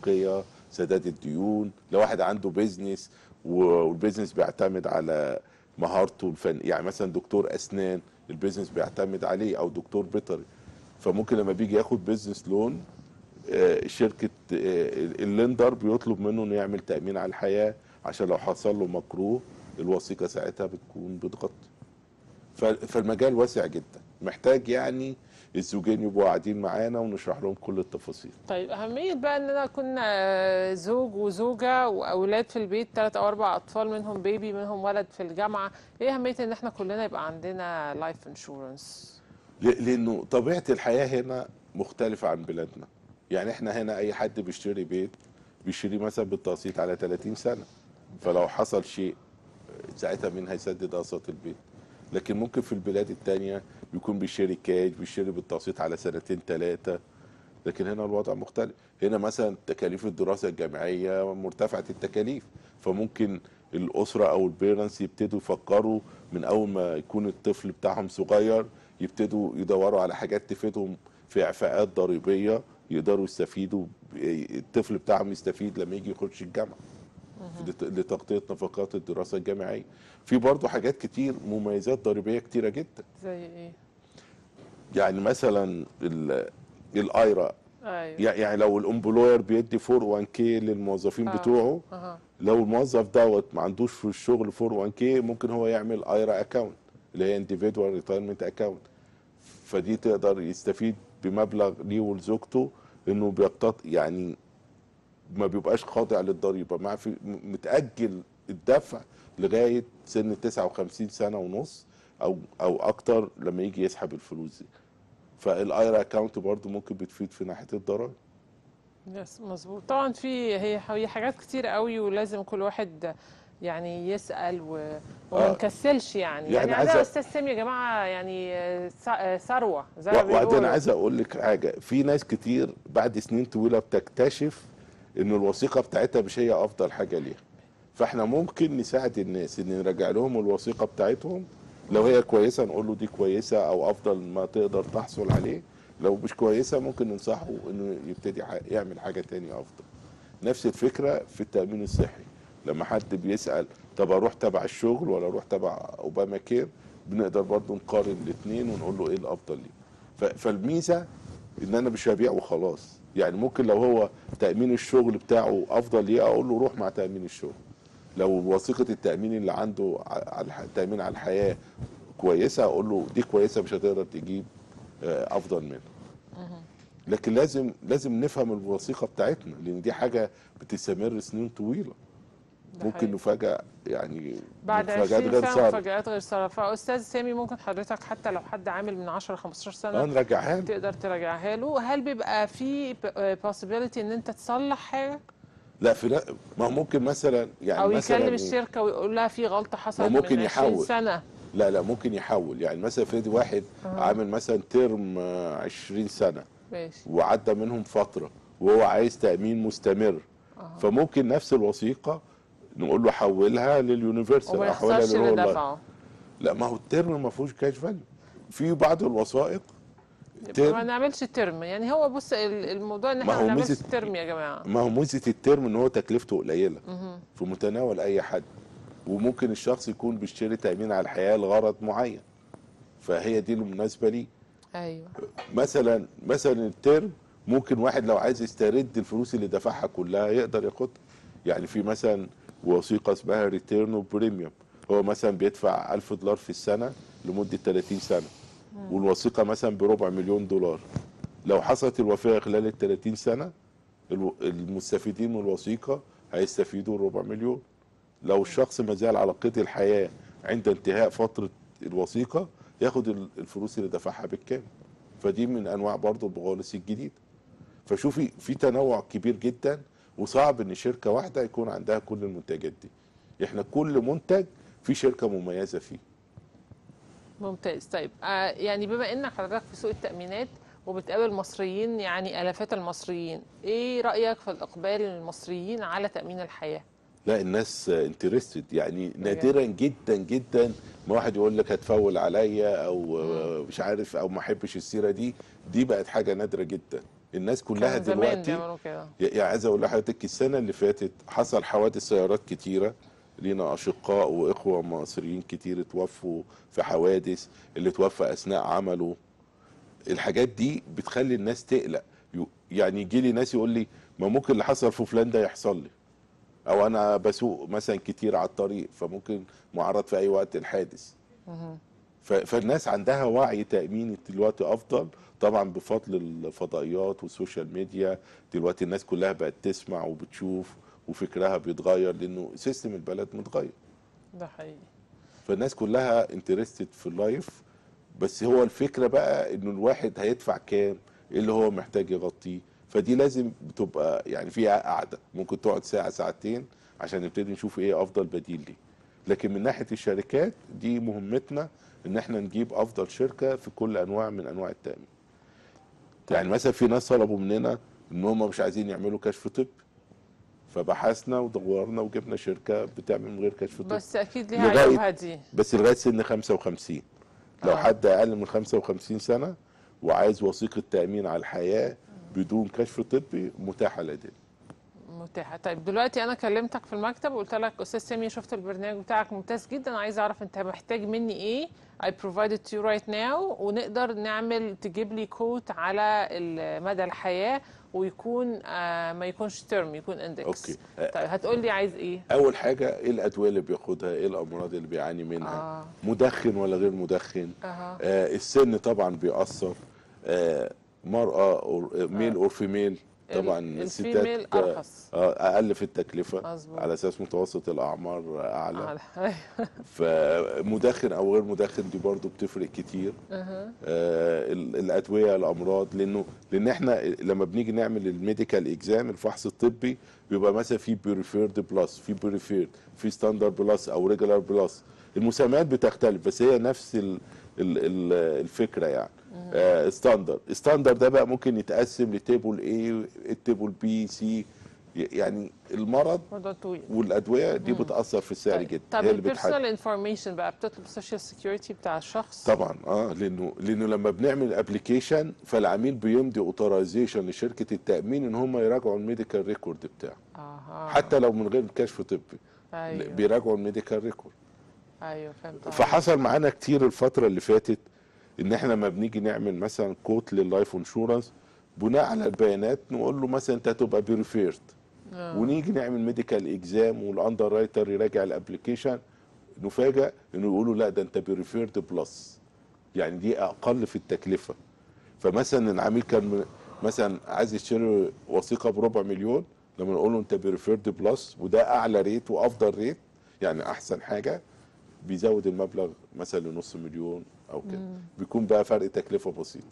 المتبقيه سداد الديون لو واحد عنده بيزنس والبيزنس بيعتمد على مهارته الفن يعني مثلا دكتور اسنان البيزنس بيعتمد عليه او دكتور بيطري فممكن لما بيجي ياخد بيزنس لون آه، شركه آه، اللندر بيطلب منه انه يعمل تامين على الحياه عشان لو حصل له مكروه الوثيقه ساعتها بتكون بتغطي ف- فالمجال واسع جدا محتاج يعني الزوجين يبقوا قاعدين معانا ونشرح لهم كل التفاصيل طيب أهمية بقى إننا كنا زوج وزوجة وأولاد في البيت ثلاث أو أربع أطفال منهم بيبي منهم ولد في الجامعة إيه أهمية إن إحنا كلنا يبقى عندنا لايف انشورنس ل- لانه طبيعه الحياه هنا مختلفه عن بلادنا يعني احنا هنا اي حد بيشتري بيت بيشتري مثلا بالتقسيط على 30 سنه فلو حصل شيء ساعتها مين هيسدد اقساط البيت لكن ممكن في البلاد التانية بيكون بيشتري كاش بيشتري بالتقسيط على سنتين ثلاثة لكن هنا الوضع مختلف هنا مثلا تكاليف الدراسة الجامعية مرتفعة التكاليف فممكن الأسرة أو البيرنتس يبتدوا يفكروا من أول ما يكون الطفل بتاعهم صغير يبتدوا يدوروا على حاجات تفيدهم في إعفاءات ضريبية يقدروا يستفيدوا الطفل بتاعهم يستفيد لما يجي يخش الجامعة لت- لتغطية نفقات الدراسة الجامعية في برضو حاجات كتير مميزات ضريبية كتيرة جدا زي إيه؟ يعني مثلا ال- الايرا أيوه يع- يعني لو الامبلوير بيدي 401 كي للموظفين آه. بتوعه أها لو الموظف دوت ما عندوش في الشغل 401 كي ممكن هو يعمل ايرا اكاونت اللي هي individual retirement account فدي تقدر يستفيد بمبلغ ليه ولزوجته انه بيقتط يعني ما بيبقاش خاضع للضريبه مع في م- متاجل الدفع لغايه سن 59 سنه ونص او او اكتر لما يجي يسحب الفلوس دي فالايرا اكاونت برضو ممكن بتفيد في ناحيه الضرائب يس مظبوط طبعا في هي هي حاجات كتير قوي ولازم كل واحد يعني يسأل و... وما آه. نكسلش يعني يعني يعني, عايزة- عايزة استاذ سامي يا جماعه يعني آه، ث- آه، ثروه زي ما وبعدين بيقولوا عايز اقول لك حاجه في ناس كتير بعد سنين طويله بتكتشف ان الوثيقه بتاعتها مش هي افضل حاجه ليها فاحنا ممكن نساعد الناس ان نرجع لهم الوثيقه بتاعتهم لو هي كويسه نقول له دي كويسه او افضل ما تقدر تحصل عليه لو مش كويسه ممكن ننصحه انه يبتدي ح- يعمل حاجه تانية افضل نفس الفكره في التامين الصحي لما حد بيسال طب اروح تبع الشغل ولا اروح تبع اوباما كير بنقدر برضو نقارن الاثنين ونقول له ايه الافضل ليه ف- فالميزه ان انا مش هبيع وخلاص يعني ممكن لو هو تامين الشغل بتاعه افضل ليه اقول له روح مع تامين الشغل لو وثيقه التامين اللي عنده ع- على الح- التامين على الحياه كويسه اقول له دي كويسه مش هتقدر تجيب آه، افضل منها لكن لازم لازم نفهم الوثيقه بتاعتنا لان دي حاجه بتستمر سنين طويله ده ممكن حقيقي. نفاجئ يعني بعد مفاجآت 20 غير سنه صارمة. مفاجآت غير صارمه فاستاذ سامي ممكن حضرتك حتى لو حد عامل من 10 15 اه سنه نرجعها له. تقدر تراجعها له هل بيبقى في possibility ان انت تصلح حاجه لا في لا ما هو ممكن مثلا يعني او مثلا يكلم إيه؟ الشركه ويقول لها في غلطه حصلت ممكن من 20 يحول. سنه لا لا ممكن يحول يعني مثلا فريد واحد عامل مثلا ترم آه، 20 سنه ماشي وعدى منهم فتره وهو عايز تامين مستمر فممكن نفس الوثيقه نقول له حولها لليونيفرسال وما أو حولها يخسرش اللي للرول لايف. دفعه لا ما هو الترم ما فيهوش كاش فاليو في بعض الوثائق يبقى ترم. ما نعملش ترم يعني هو بص ال- الموضوع ان ما احنا هو ما نعملش ميزة- ترم يا جماعه ما هو ميزه الترم ان هو تكلفته قليله في متناول اي حد وممكن الشخص يكون بيشتري تامين على الحياه لغرض معين فهي دي المناسبه ليه ايوه مثلا مثلا الترم ممكن واحد لو عايز يسترد الفلوس اللي دفعها كلها يقدر ياخدها يعني في مثلا وثيقه اسمها ريتيرن اوف بريميوم هو مثلا بيدفع 1000 دولار في السنه لمده 30 سنه والوثيقه مثلا بربع مليون دولار لو حصلت الوفاه خلال ال 30 سنه الو- المستفيدين من الوثيقه هيستفيدوا ربع مليون لو الشخص ما زال على قيد الحياه عند انتهاء فتره الوثيقه ياخد ال- الفلوس اللي دفعها بالكامل فدي من انواع برضو البغالس الجديد فشوفي في تنوع كبير جدا وصعب ان شركه واحده يكون عندها كل المنتجات دي احنا كل منتج في شركه مميزه فيه ممتاز طيب آه يعني بما ان حضرتك في سوق التامينات وبتقابل مصريين يعني الافات المصريين ايه رايك في الاقبال المصريين على تامين الحياه لا الناس انترستد يعني نادرا جدا جدا ما واحد يقول لك هتفول عليا او آه، مش عارف او ما احبش السيره دي دي بقت حاجه نادره جدا الناس كلها كان زمان دلوقتي بيعملوا كده يعني عايز اقول لحضرتك السنه اللي فاتت حصل حوادث سيارات كتيره لينا اشقاء واخوه مصريين كتير اتوفوا في حوادث اللي توفى اثناء عمله الحاجات دي بتخلي الناس تقلق يو- يعني يجي لي ناس يقول لي ما ممكن اللي حصل في فلان ده يحصل لي او انا بسوق مثلا كتير على الطريق فممكن معرض في اي وقت الحادث ف- فالناس عندها وعي تأميني دلوقتي أفضل طبعا بفضل الفضائيات والسوشيال ميديا دلوقتي الناس كلها بقت تسمع وبتشوف وفكرها بيتغير لأنه سيستم البلد متغير ده حقيقي فالناس كلها انترستد في اللايف بس هو الفكرة بقى انه الواحد هيدفع كام ايه اللي هو محتاج يغطيه فدي لازم بتبقى يعني فيها قعدة ممكن تقعد ساعة ساعتين عشان نبتدي نشوف ايه افضل بديل ليه لكن من ناحية الشركات دي مهمتنا ان احنا نجيب افضل شركة في كل انواع من انواع التأمين يعني مثلا في ناس طلبوا مننا ان هم مش عايزين يعملوا كشف طبي فبحثنا ودورنا وجبنا شركة بتعمل من غير كشف طبي بس اكيد ليها لغاية- عيوبها دي بس لغايه سن 55 لو آه. حد اقل من 55 سنه وعايز وثيقه تامين على الحياه بدون كشف طبي متاحه لدينا متاحه طيب دلوقتي انا كلمتك في المكتب وقلت لك استاذ سامي شفت البرنامج بتاعك ممتاز جدا عايز اعرف انت محتاج مني ايه I provided to you right now ونقدر نعمل تجيب لي كوت على ال- مدى الحياه ويكون آه ما يكونش ترم يكون اندكس أوكي. طيب هتقول لي عايز ايه اول حاجه ايه الادويه اللي بياخدها ايه الامراض اللي بيعاني منها آه. مدخن ولا غير مدخن أها. آه السن طبعا بيأثر آه مرأة أو ميل اور فيميل طبعا ال- الستات الفيميل آه، أرخص. آه اقل في التكلفه مظبوط. على اساس متوسط الاعمار اعلى آه. فمدخن او غير مدخن دي برضو بتفرق كتير آه ال- الادويه الامراض لانه لان احنا لما بنيجي نعمل الميديكال اكزام الفحص الطبي بيبقى مثلا في بيريفيرد بلس في بيريفيرد في ستاندرد بلس او ريجولار بلس المسميات بتختلف بس هي نفس ال ال ال الفكره يعني آه ستاندرد ستاندرد ده بقى ممكن يتقسم لتيبل اي التيبل بي سي يعني المرض موضوع طويل والادويه دي بتاثر في السعر طيب. جدا طب هي اللي بتحدد البيرسونال انفورميشن بقى بتطلب السوشيال سيكيورتي بتاع الشخص طبعا اه لانه لانه لما بنعمل ابلكيشن فالعميل بيمضي اوترايزيشن لشركه التامين ان هم يراجعوا الميديكال ريكورد بتاعه اها حتى لو من غير كشف طبي ايوه بيراجعوا الميديكال ريكورد ايوه فهمت فحصل معانا كتير الفتره اللي فاتت ان احنا لما بنيجي نعمل مثلا كوت لللايف انشورنس بناء على البيانات نقول له مثلا انت هتبقى بيريفيرد ونيجي نعمل ميديكال اكزام والاندر رايتر يراجع الابلكيشن نفاجئ انه يقولوا لا ده انت بيريفيرد بلس يعني دي اقل في التكلفه فمثلا العميل كان م- مثلا عايز يشتري وثيقه بربع مليون لما نقول له انت بيريفيرد بلس وده اعلى ريت وافضل ريت يعني احسن حاجه بيزود المبلغ مثلا لنص مليون او كده بيكون بقى فرق تكلفه بسيط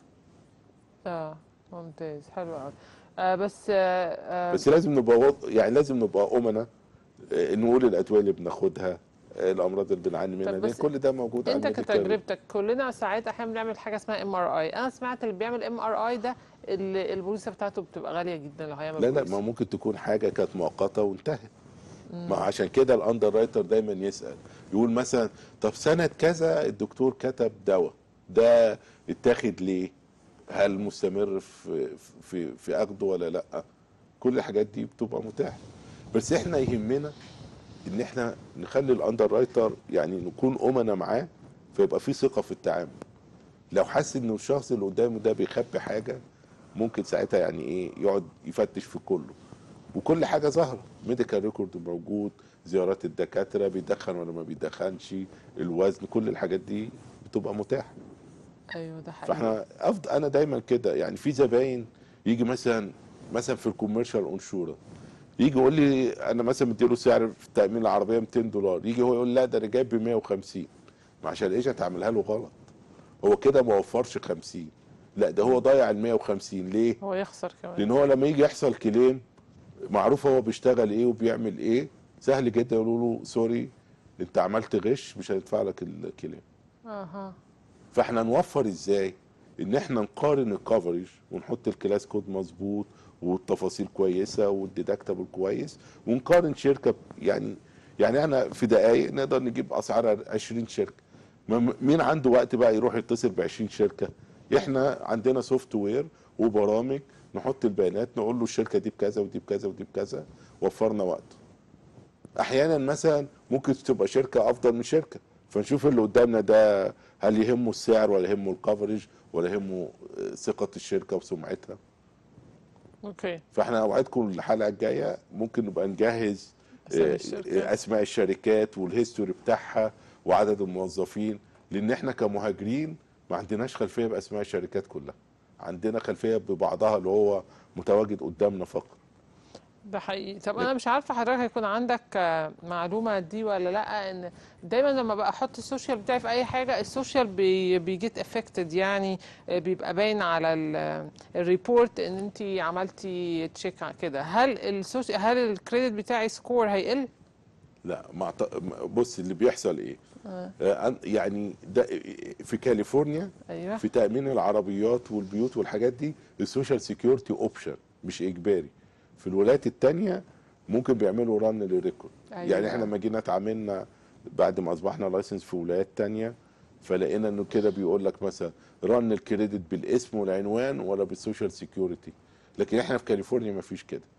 اه ممتاز حلو قوي آه بس آه آه بس لازم نبقى وض... يعني لازم نبقى امنا آه، نقول الادويه اللي بناخدها آه، الامراض اللي بنعاني منها طب لان بس كل ده موجود على انت الميديكال. كتجربتك كلنا ساعات احيانا بنعمل حاجه اسمها ام ار اي انا سمعت اللي بيعمل ام ار اي ده ال- البوليسه بتاعته بتبقى غاليه جدا لو هيعمل لا لا بوليسة. ما ممكن تكون حاجه كانت مؤقته وانتهت ما عشان كده الاندر رايتر دايما يسال يقول مثلا طب سنه كذا الدكتور كتب دواء ده اتاخد ليه هل مستمر في في في اخده ولا لا كل الحاجات دي بتبقى متاحه بس احنا يهمنا ان احنا نخلي الاندر رايتر يعني نكون امنا معاه فيبقى في ثقه في التعامل لو حس ان الشخص اللي قدامه ده بيخبي حاجه ممكن ساعتها يعني ايه يقعد يفتش في كله وكل حاجه ظاهره ميديكال ريكورد موجود زيارات الدكاتره بيدخن ولا ما بيدخنش الوزن كل الحاجات دي بتبقى متاحه ايوه ده حقيقي فاحنا افضل انا دايما كده يعني في زباين يجي مثلا مثلا في الكوميرشال انشورنس يجي يقول لي انا مثلا مديله سعر في تامين العربيه 200 دولار يجي هو يقول لا ده انا جايب ب 150 ما عشان الايجنت عاملها له غلط هو كده ما وفرش 50 لا ده هو ضيع ال 150 ليه؟ هو يخسر كمان لان هو لما يجي يحصل كليم معروف هو بيشتغل ايه وبيعمل ايه سهل جدا يقولوا له سوري انت عملت غش مش هندفع لك الكليم اها فاحنا نوفر ازاي ان احنا نقارن الكفرج ونحط الكلاس كود مظبوط والتفاصيل كويسه والديدكتبل كويس ونقارن شركه ب- يعني يعني احنا في دقائق نقدر نجيب اسعار 20 شركه ما- مين عنده وقت بقى يروح يتصل ب 20 شركه احنا عندنا سوفت وير وبرامج نحط البيانات نقول له الشركه دي بكذا ودي بكذا ودي بكذا وفرنا وقت احيانا مثلا ممكن تبقى شركه افضل من شركه فنشوف اللي قدامنا ده هل يهمه السعر ولا يهمه الكفرج ولا يهمه آه، ثقه الشركه وسمعتها اوكي فاحنا اوعدكم الحلقه الجايه ممكن نبقى نجهز أسامي آه، الشركات. آه، اسماء الشركات والهيستوري بتاعها وعدد الموظفين لان احنا كمهاجرين ما عندناش خلفيه باسماء الشركات كلها عندنا خلفيه ببعضها اللي هو متواجد قدامنا فقط ده حقيقي طب انا مش عارفه حضرتك هيكون عندك آه، معلومه دي ولا لا ان دايما لما بقى احط السوشيال بتاعي في اي حاجه السوشيال بي بيجيت افكتد يعني آه، بيبقى باين على ال- الريبورت ان انت عملتي تشيك كده هل السوشيال هل الكريدت بتاعي سكور هيقل لا ما أعت- بص اللي بيحصل ايه آه، أن- يعني ده في كاليفورنيا ايوه في تامين العربيات والبيوت والحاجات دي السوشيال سيكيورتي اوبشن مش اجباري في الولايات التانية ممكن بيعملوا رن للريكورد أيوة. يعني احنا لما جينا اتعاملنا بعد ما اصبحنا لايسنس في ولايات تانية فلقينا انه كده بيقول لك مثلا رن الكريدت بالاسم والعنوان ولا بالسوشيال سيكيورتي لكن احنا في كاليفورنيا ما فيش كده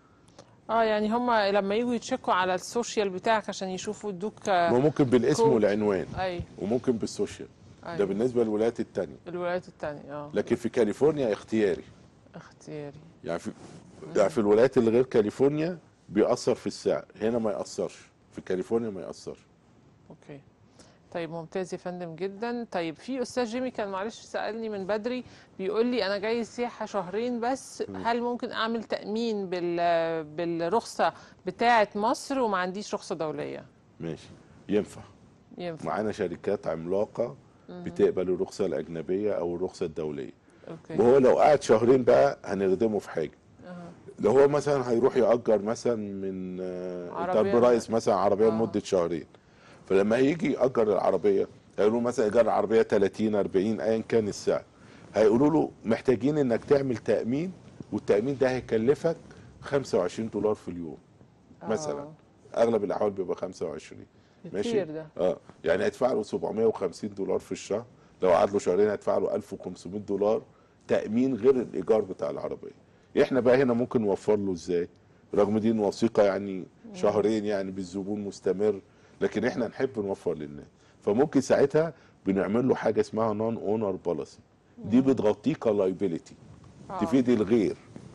اه يعني هم لما يجوا يتشيكوا على السوشيال بتاعك عشان يشوفوا ادوك ما ممكن بالاسم كود. والعنوان اي وممكن بالسوشيال ده أيوة. بالنسبه للولايات التانية الولايات التانية اه لكن في كاليفورنيا اختياري اختياري يعني في يعني في الولايات اللي غير كاليفورنيا بيأثر في السعر هنا ما يأثرش في كاليفورنيا ما يأثرش اوكي طيب ممتاز يا فندم جدا طيب في استاذ جيمي كان معلش سألني من بدري بيقول لي انا جاي سياحة شهرين بس هل ممكن اعمل تأمين بال بالرخصة بتاعة مصر وما عنديش رخصة دولية ماشي ينفع ينفع معانا شركات عملاقة بتقبل الرخصة الأجنبية أو الرخصة الدولية اوكي وهو لو قعد شهرين بقى هنخدمه في حاجة لو هو مثلا هيروح يأجر مثلا من آه، عربية. انتربرايز مثلا عربية آه. لمدة شهرين فلما هيجي يأجر العربية هيقولوا مثلا إيجار العربية 30 40 أيا كان السعر هيقولوا له محتاجين إنك تعمل تأمين والتأمين ده هيكلفك 25 دولار في اليوم مثلا آه. اغلب الاحوال بيبقى 25 ماشي كتير ده اه يعني هيدفع له 750 دولار في الشهر لو قعد له شهرين هيدفع له 1500 دولار تامين غير الايجار بتاع العربيه احنا بقى هنا ممكن نوفر له ازاي رغم دي إن وثيقه يعني شهرين يعني بالزبون مستمر لكن احنا نحب نوفر للناس فممكن ساعتها بنعمل له حاجه اسمها نون اونر بوليسي دي بتغطيه كلايبيليتي آه. تفيد الغير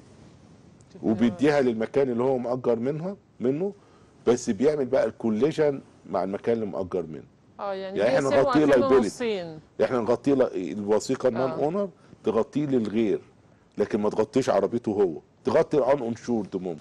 وبيديها للمكان اللي هو مأجر منها منه بس بيعمل بقى الكوليجن مع المكان اللي مأجر منه اه يعني, يعني إحنا بيقسموا نغطيه أكنه liability. نصين احنا نغطيه ل- الوثيقه النون آه. اونر تغطيه للغير لكن ما تغطيش عربيته هو تغطي الان انشورد ممكن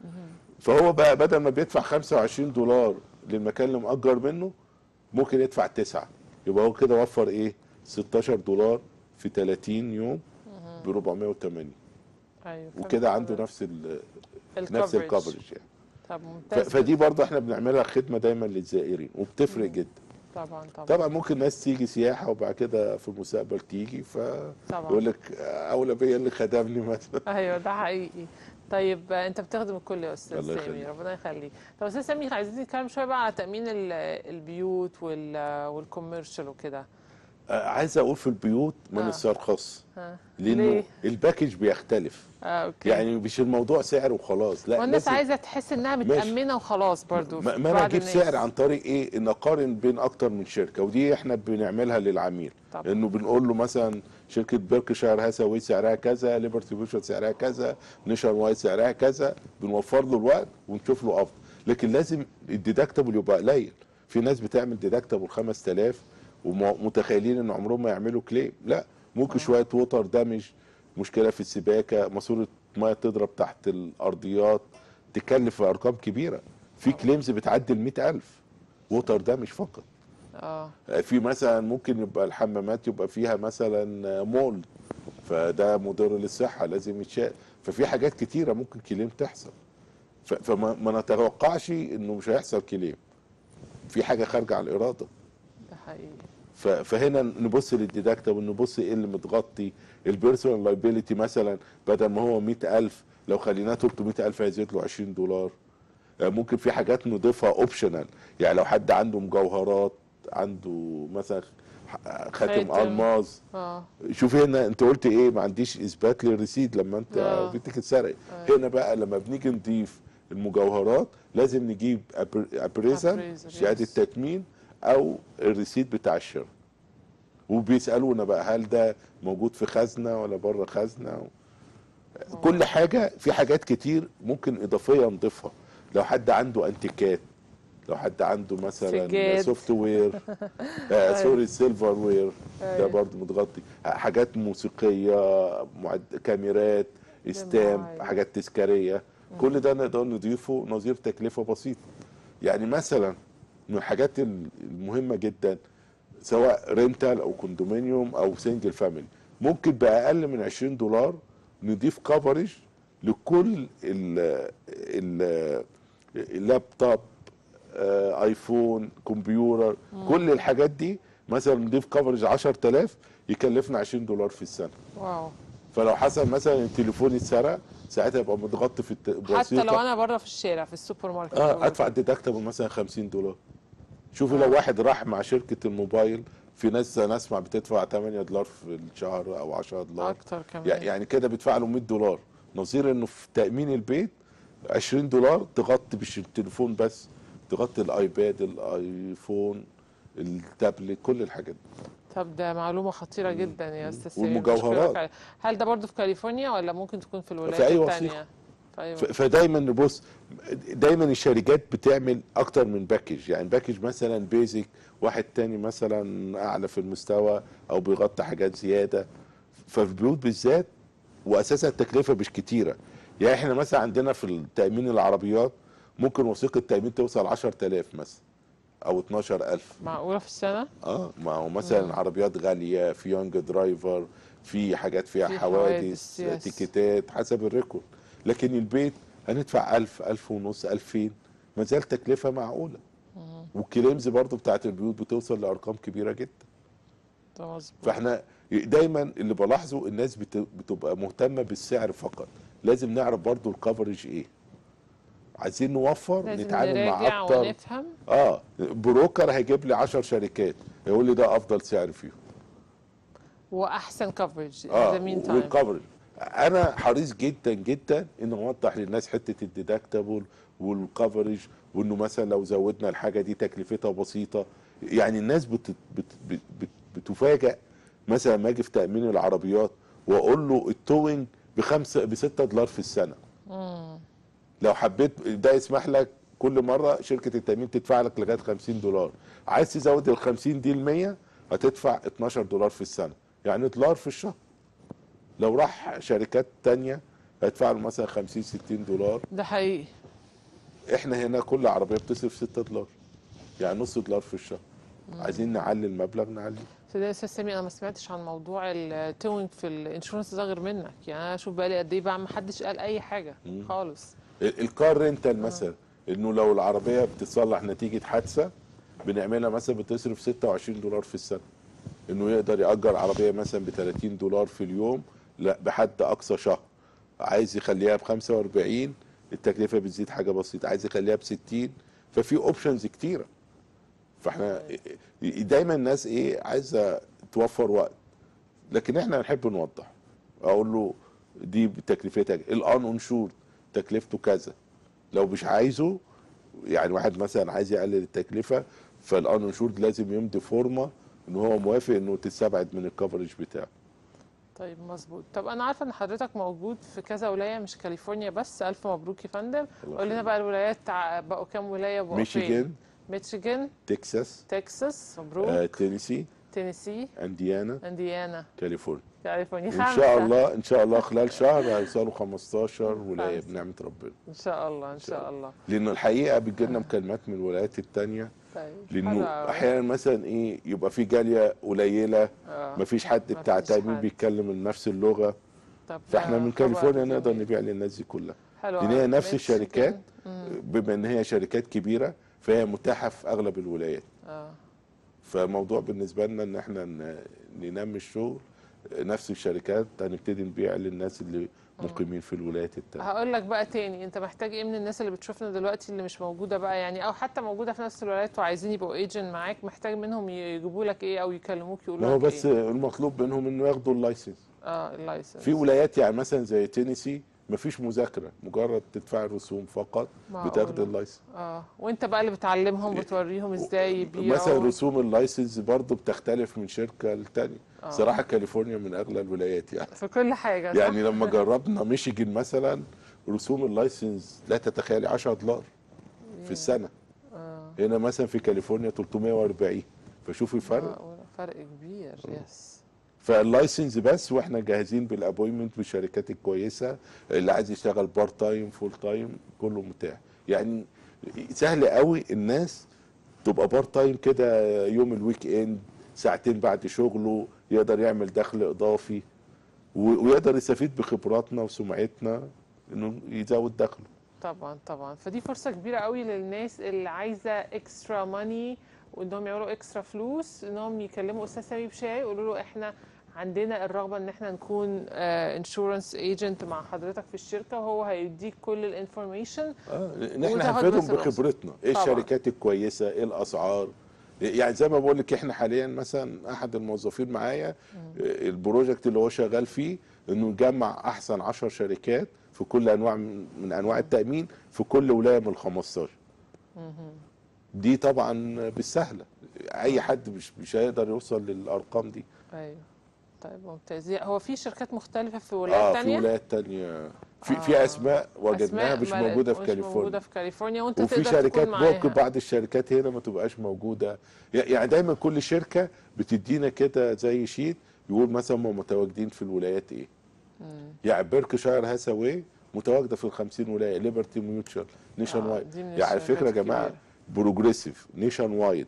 فهو بقى بدل ما بيدفع 25 دولار للمكان اللي مأجر منه ممكن يدفع تسعة يبقى هو كده وفر ايه 16 دولار في 30 يوم ب 480 ايوه وكده عنده نفس ال نفس الكفرج يعني طب ف- ممتاز فدي برضه احنا بنعملها خدمه دايما للزائرين وبتفرق جدا طبعا طبعا طبعا ممكن ناس تيجي سياحه وبعد كده في المستقبل تيجي طبعا. فيقول لك اولى بيا اللي خدمني مثلا ايوه ده حقيقي طيب آه، انت بتخدم الكل يا استاذ الله سامي يخليك. ربنا يخليك طب استاذ سامي عايزين نتكلم شويه بقى على تامين ال- البيوت وال والكوميرشال وكده آه، عايز اقول في البيوت ما آه. نسترخص ها لانه ليه؟ الباكج بيختلف اه اوكي يعني مش الموضوع سعر وخلاص لا والناس لازم- عايزه تحس انها ماشي. متامنه وخلاص برضو ما, في ما انا بعض اجيب الناس. سعر عن طريق ايه ان اقارن بين اكتر من شركه ودي احنا بنعملها للعميل طبعا. انه بنقول له مثلا شركه بيركشاير هاساوي سعرها كذا ليبرتي بوشر سعرها كذا نيشن وايت سعرها كذا بنوفر له الوقت ونشوف له افضل لكن لازم الديدكتبل يبقى قليل في ناس بتعمل ديدكتبل 5000 ومتخيلين ان عمرهم ما يعملوا كليم لا ممكن شويه ووتر دامج مشكله في السباكه ماسوره ميه تضرب تحت الارضيات تكلف ارقام كبيره في كليمز بتعدي ال 100000 ووتر دامج فقط اه في مثلا ممكن يبقى الحمامات يبقى فيها مثلا مولد فده مضر للصحه لازم يتشال ففي حاجات كتيره ممكن كليم تحصل ف- فما ما نتوقعش انه مش هيحصل كليم في حاجه خارجه عن الاراده ده حقيقي ف- فهنا نبص للديدكتبل نبص ايه اللي متغطي البيرسونال لايبيليتي مثلا بدل ما هو 100000 لو خليناه 300000 هيزيد له 20 دولار آه، ممكن في حاجات نضيفها اوبشنال يعني لو حد عنده مجوهرات عنده مثلا ح- خاتم خاتم. الماظ اه شوف هنا انت قلت ايه ما عنديش اثبات للرصيد لما انت آه. بيتك اتسرق هنا بقى لما بنيجي نضيف المجوهرات لازم نجيب ابريزل Appraisal, شهاده yes. تكمين او الريسيت بتاع الشراء وبيسالونا بقى هل ده موجود في خزنه ولا بره خزنه كل حاجه في حاجات كتير ممكن اضافيه نضيفها لو حد عنده انتيكات لو حد عنده مثلا سجاد. سوفت وير آه سوري سيلفر وير ده أيوة. برضه متغطي حاجات موسيقيه معد... كاميرات استام جماعي. حاجات تذكاريه كل ده نقدر نضيفه نظير تكلفه بسيطه يعني مثلا من الحاجات ال- المهمه جدا سواء رينتال او كوندومينيوم او سنجل فاميلي ممكن باقل من 20 دولار نضيف كفرج لكل ال ال اللابتوب آه، ايفون كمبيوتر كل الحاجات دي مثلا نضيف كفرج 10000 يكلفنا 20 دولار في السنه واو فلو حصل مثلا التليفون اتسرق ساعتها يبقى متغطي في الت... حتى بوثيقة. لو انا بره في الشارع في السوبر ماركت اه ادفع ديدكتبل مثلا 50 دولار شوفي لو واحد راح مع شركه الموبايل في ناس نسمع بتدفع 8 دولار في الشهر او 10 دولار اكتر كمان يع- يعني كده بيدفع له 100 دولار نظير انه في تامين البيت 20 دولار تغطي مش التليفون بس تغطي الايباد الايفون التابلت كل الحاجات دي طب ده معلومه خطيره جدا يا استاذ سامي والمجوهرات. بشكرك عليها. هل ده برضو في كاليفورنيا ولا ممكن تكون في الولايات في أي التانية وثيقة. في أي ف- فدايما نبص دايما الشركات بتعمل اكتر من باكج يعني باكج مثلا بيزك واحد تاني مثلا اعلى في المستوى او بيغطي حاجات زياده ففي البيوت بالذات واساسا التكلفه مش كتيره يعني احنا مثلا عندنا في التامين العربيات ممكن وثيقه تامين توصل 10000 مثلا او 12000 معقوله في السنه اه ما هو مثلا عربيات غاليه في يونج درايفر في حاجات فيها في حوادث حوادث، يس. تيكيتات حسب الريكورد لكن البيت هندفع 1000 1000 ونص 2000 ما زال تكلفه معقوله والكليمز برضو بتاعت البيوت بتوصل لارقام كبيره جدا ده مظبوط فاحنا دايما اللي بلاحظه الناس بت- بتبقى مهتمه بالسعر فقط لازم نعرف برضو الكفرج ايه عايزين نوفر لازم نتعامل مع نراجع اكتر ونفهم اه بروكر هيجيب لي 10 شركات يقول لي ده افضل سعر فيهم واحسن كفرج اه ذا مين تايم والكفرج انا حريص جدا جدا ان اوضح للناس حته الديدكتبل والكفرج وانه مثلا لو زودنا الحاجه دي تكلفتها بسيطه يعني الناس بت بت بت بت بتفاجئ مثلا لما اجي في تامين العربيات واقول له التوينج بخمسه ب 6 دولار في السنه لو حبيت ده يسمح لك كل مره شركه التامين تدفع لك لغايه 50 دولار عايز تزود ال 50 دي ل 100 هتدفع 12 دولار في السنه يعني دولار في الشهر لو راح شركات تانية هيدفع له مثلا 50 60 دولار ده حقيقي احنا هنا كل عربيه بتصرف 6 دولار يعني نص دولار في الشهر عايزين نعلي المبلغ نعلي بس ده يا استاذ سامي انا ما سمعتش عن موضوع التوينج في الانشورنس ده غير منك يعني انا اشوف بقالي قد ايه بقى ما حدش قال اي حاجه خالص ال- الكار رينتال مثلا انه لو العربيه بتتصلح نتيجه حادثه بنعملها مثلا بتصرف 26 دولار في السنه انه يقدر ياجر عربيه مثلا ب 30 دولار في اليوم لا بحد اقصى شهر عايز يخليها ب 45 التكلفه بتزيد حاجه بسيطه عايز يخليها ب 60 ففي اوبشنز كتيره فاحنا دايما الناس ايه عايزه توفر وقت لكن احنا نحب نوضح اقول له دي تكلفتها الان انشور تكلفته كذا لو مش عايزه يعني واحد مثلا عايز يقلل التكلفه فالان انشور لازم يمضي فورمه ان هو موافق انه تستبعد من الكفرج بتاعه طيب مظبوط طب انا عارفه ان حضرتك موجود في كذا ولايه مش كاليفورنيا بس الف مبروك يا فندم الله قول لنا بقى الولايات تع- بقوا كام ولايه بقوا فين ميشيغان ميشيغان تكساس تكساس مبروك آه، تينيسي تينيسي انديانا انديانا كاليفورنيا كاليفورنيا ان خمسة. شاء الله ان شاء الله خلال شهر هيوصلوا 15 ولايه خمسة. بنعمه ربنا ان شاء الله ان شاء الله لانه الحقيقه بتجيلنا مكالمات من الولايات التانيه طيب لانه حلو أوي. احيانا مثلا ايه يبقى في جاليه قليله آه. مفيش حد ما بتاع فيش تامين حد. بيتكلم نفس اللغه طب فاحنا آه، من خبر كاليفورنيا نقدر جميل. نبيع للناس دي كلها حلو لان هي أوي. نفس ميشيغان. الشركات بما ان هي شركات كبيره فهي متاحه في اغلب الولايات اه فموضوع بالنسبه لنا ان احنا ن- ننمي الشغل نفس الشركات هنبتدي نبيع للناس اللي مقيمين في الولايات التانية هقول لك بقى تاني انت محتاج ايه من الناس اللي بتشوفنا دلوقتي اللي مش موجوده بقى يعني او حتى موجوده في نفس الولايات وعايزين يبقوا ايجنت معاك محتاج منهم يجيبوا لك ايه او يكلموك ما يقولوا هو لك بس ايه المطلوب منهم انه ياخدوا اللايسنس اه اللايسنس في ولايات يعني مثلا زي تينيسي مفيش مذاكره مجرد تدفع الرسوم فقط معقولة. بتاخد اللايسنس اه وانت بقى اللي بتعلمهم وتوريهم ازاي يبيعوا مثلا رسوم اللايسنس برضه بتختلف من شركه للتانيه آه. صراحه كاليفورنيا من اغلى الولايات يعني في كل حاجه صح؟ يعني لما جربنا ميشيجن مثلا رسوم اللايسنس لا تتخيلي 10 دولار في السنه اه هنا مثلا في كاليفورنيا 340 فشوفي الفرق معقولة. فرق كبير يس فاللايسنس بس واحنا جاهزين بالابوينمنت بالشركات الكويسه اللي عايز يشتغل بارت تايم فول تايم كله متاح يعني سهل قوي الناس تبقى بارت تايم كده يوم الويك اند ساعتين بعد شغله يقدر يعمل دخل اضافي و- ويقدر يستفيد بخبراتنا وسمعتنا انه يزود دخله طبعا طبعا فدي فرصه كبيره قوي للناس اللي عايزه اكسترا ماني وانهم يعملوا اكسترا فلوس انهم يكلموا استاذ سامي بشاي يقولوا له احنا عندنا الرغبه ان احنا نكون انشورنس ايجنت مع حضرتك في الشركه وهو هيديك كل الانفورميشن اه ان احنا وتاخد هنفيدهم بس الوصف. بخبرتنا ايه طبعا. الشركات الكويسه ايه الاسعار يعني زي ما بقول لك احنا حاليا مثلا احد الموظفين معايا آه، البروجكت اللي هو شغال فيه انه يجمع احسن 10 شركات في كل انواع من من انواع التامين في كل ولايه من ال 15 دي طبعا بالسهله اي حد مش مش هيقدر يوصل للارقام دي ايوه طيب ممتاز هو في شركات مختلفه في ولايات اه في تانية ولايات تانية في آه. في اسماء وجدناها أسماء مش ما- موجوده في مش كاليفورنيا موجوده في كاليفورنيا وانت وفي تقدر شركات تكون معاها ممكن بعض الشركات هنا ما تبقاش موجوده يعني دايما كل شركه بتدينا كده زي شيت يقول مثلا هم متواجدين في الولايات ايه يعني بيركشاير هاساوي متواجده في ال 50 ولايه ليبرتي ميوتشوال نيشن آه، وايد دي من يعني على الشركات فكره يا جماعه الكبيرة. بروجريسيف نيشن وايد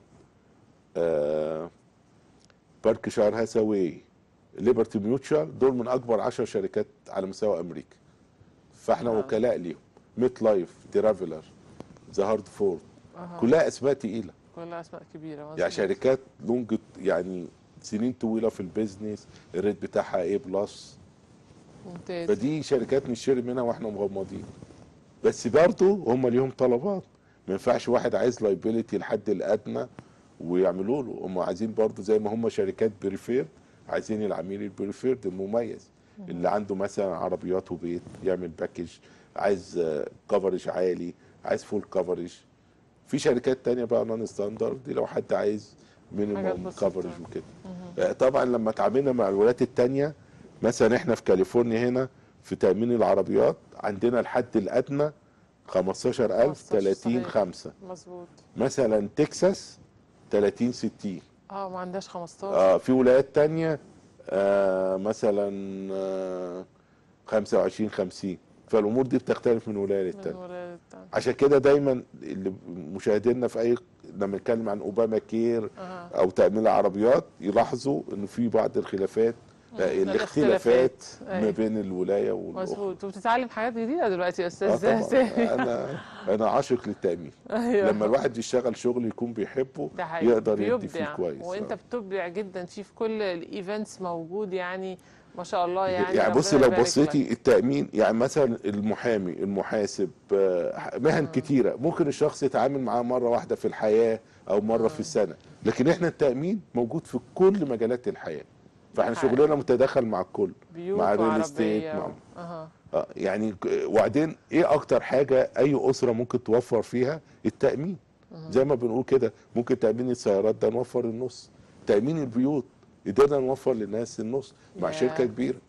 آه بيركشاير هاساوي ليبرتي ميوتشوال دول من اكبر 10 شركات على مستوى امريكا فاحنا آه. وكلاء ليهم ميت لايف ترافلر ذا هارد فورد أها. كلها اسماء تقيله كلها اسماء كبيره يعني مظبوط. شركات لونج يعني سنين طويله في البيزنس الريت بتاعها ايه بلس ممتاز فدي شركات نشتري منها واحنا مغمضين بس برضه هم ليهم طلبات ما ينفعش واحد عايز لايبيليتي الحد الادنى ويعملوا له هم عايزين برضه زي ما هم شركات بريفير عايزين العميل البريفيرد المميز اللي عنده مثلا عربيات وبيت يعمل باكج عايز كفرج عالي عايز فول كفرج في شركات تانية بقى نون ستاندرد دي لو حد عايز حاجات مينيموم بسيطة. كفرج وكده آه، طبعا لما اتعاملنا مع الولايات التانية مثلا احنا في كاليفورنيا هنا في تأمين العربيات عندنا الحد الأدنى 15000 30 صحيح. 5 مظبوط مثلا تكساس 30 60 اه ما عندهاش 15 اه في ولايات تانية آه مثلا آه 25 50 فالامور دي بتختلف من ولايه من للتانيه ولاية التانية. عشان كده دايما اللي مشاهدينا في اي لما نتكلم عن اوباما كير أها. او تامين العربيات يلاحظوا ان في بعض الخلافات آه، الاختلافات ما أيوة. بين الولايه والاخرى مظبوط وبتتعلم حاجات جديده دلوقتي يا آه استاذ طبعا سامي. انا انا عاشق للتامين ايوه لما الواحد يشتغل شغل يكون بيحبه ده حقيقي يقدر يدي فيه بيبدع. كويس وانت آه. بتبدع جدا فيه في كل الايفنتس موجود يعني ما شاء الله يعني يعني ربنا بصي لو يبارك لك. بصيتي التأمين يعني مثلا المحامي المحاسب آه، مهن كتيرة ممكن الشخص يتعامل معاه مرة واحدة في الحياة أو مرة في السنة لكن احنا التأمين موجود في كل مجالات الحياة فاحنا حقيقي. شغلنا متداخل مع الكل بيوت مع الريل وعربية استيت و... مع اها آه، يعني ك- وبعدين ايه اكتر حاجة اي اسرة ممكن توفر فيها التأمين زي ما بنقول كده ممكن تأمين السيارات ده نوفر النص تأمين البيوت قدرنا نوفر للناس النص مع ياه. شركة كبيرة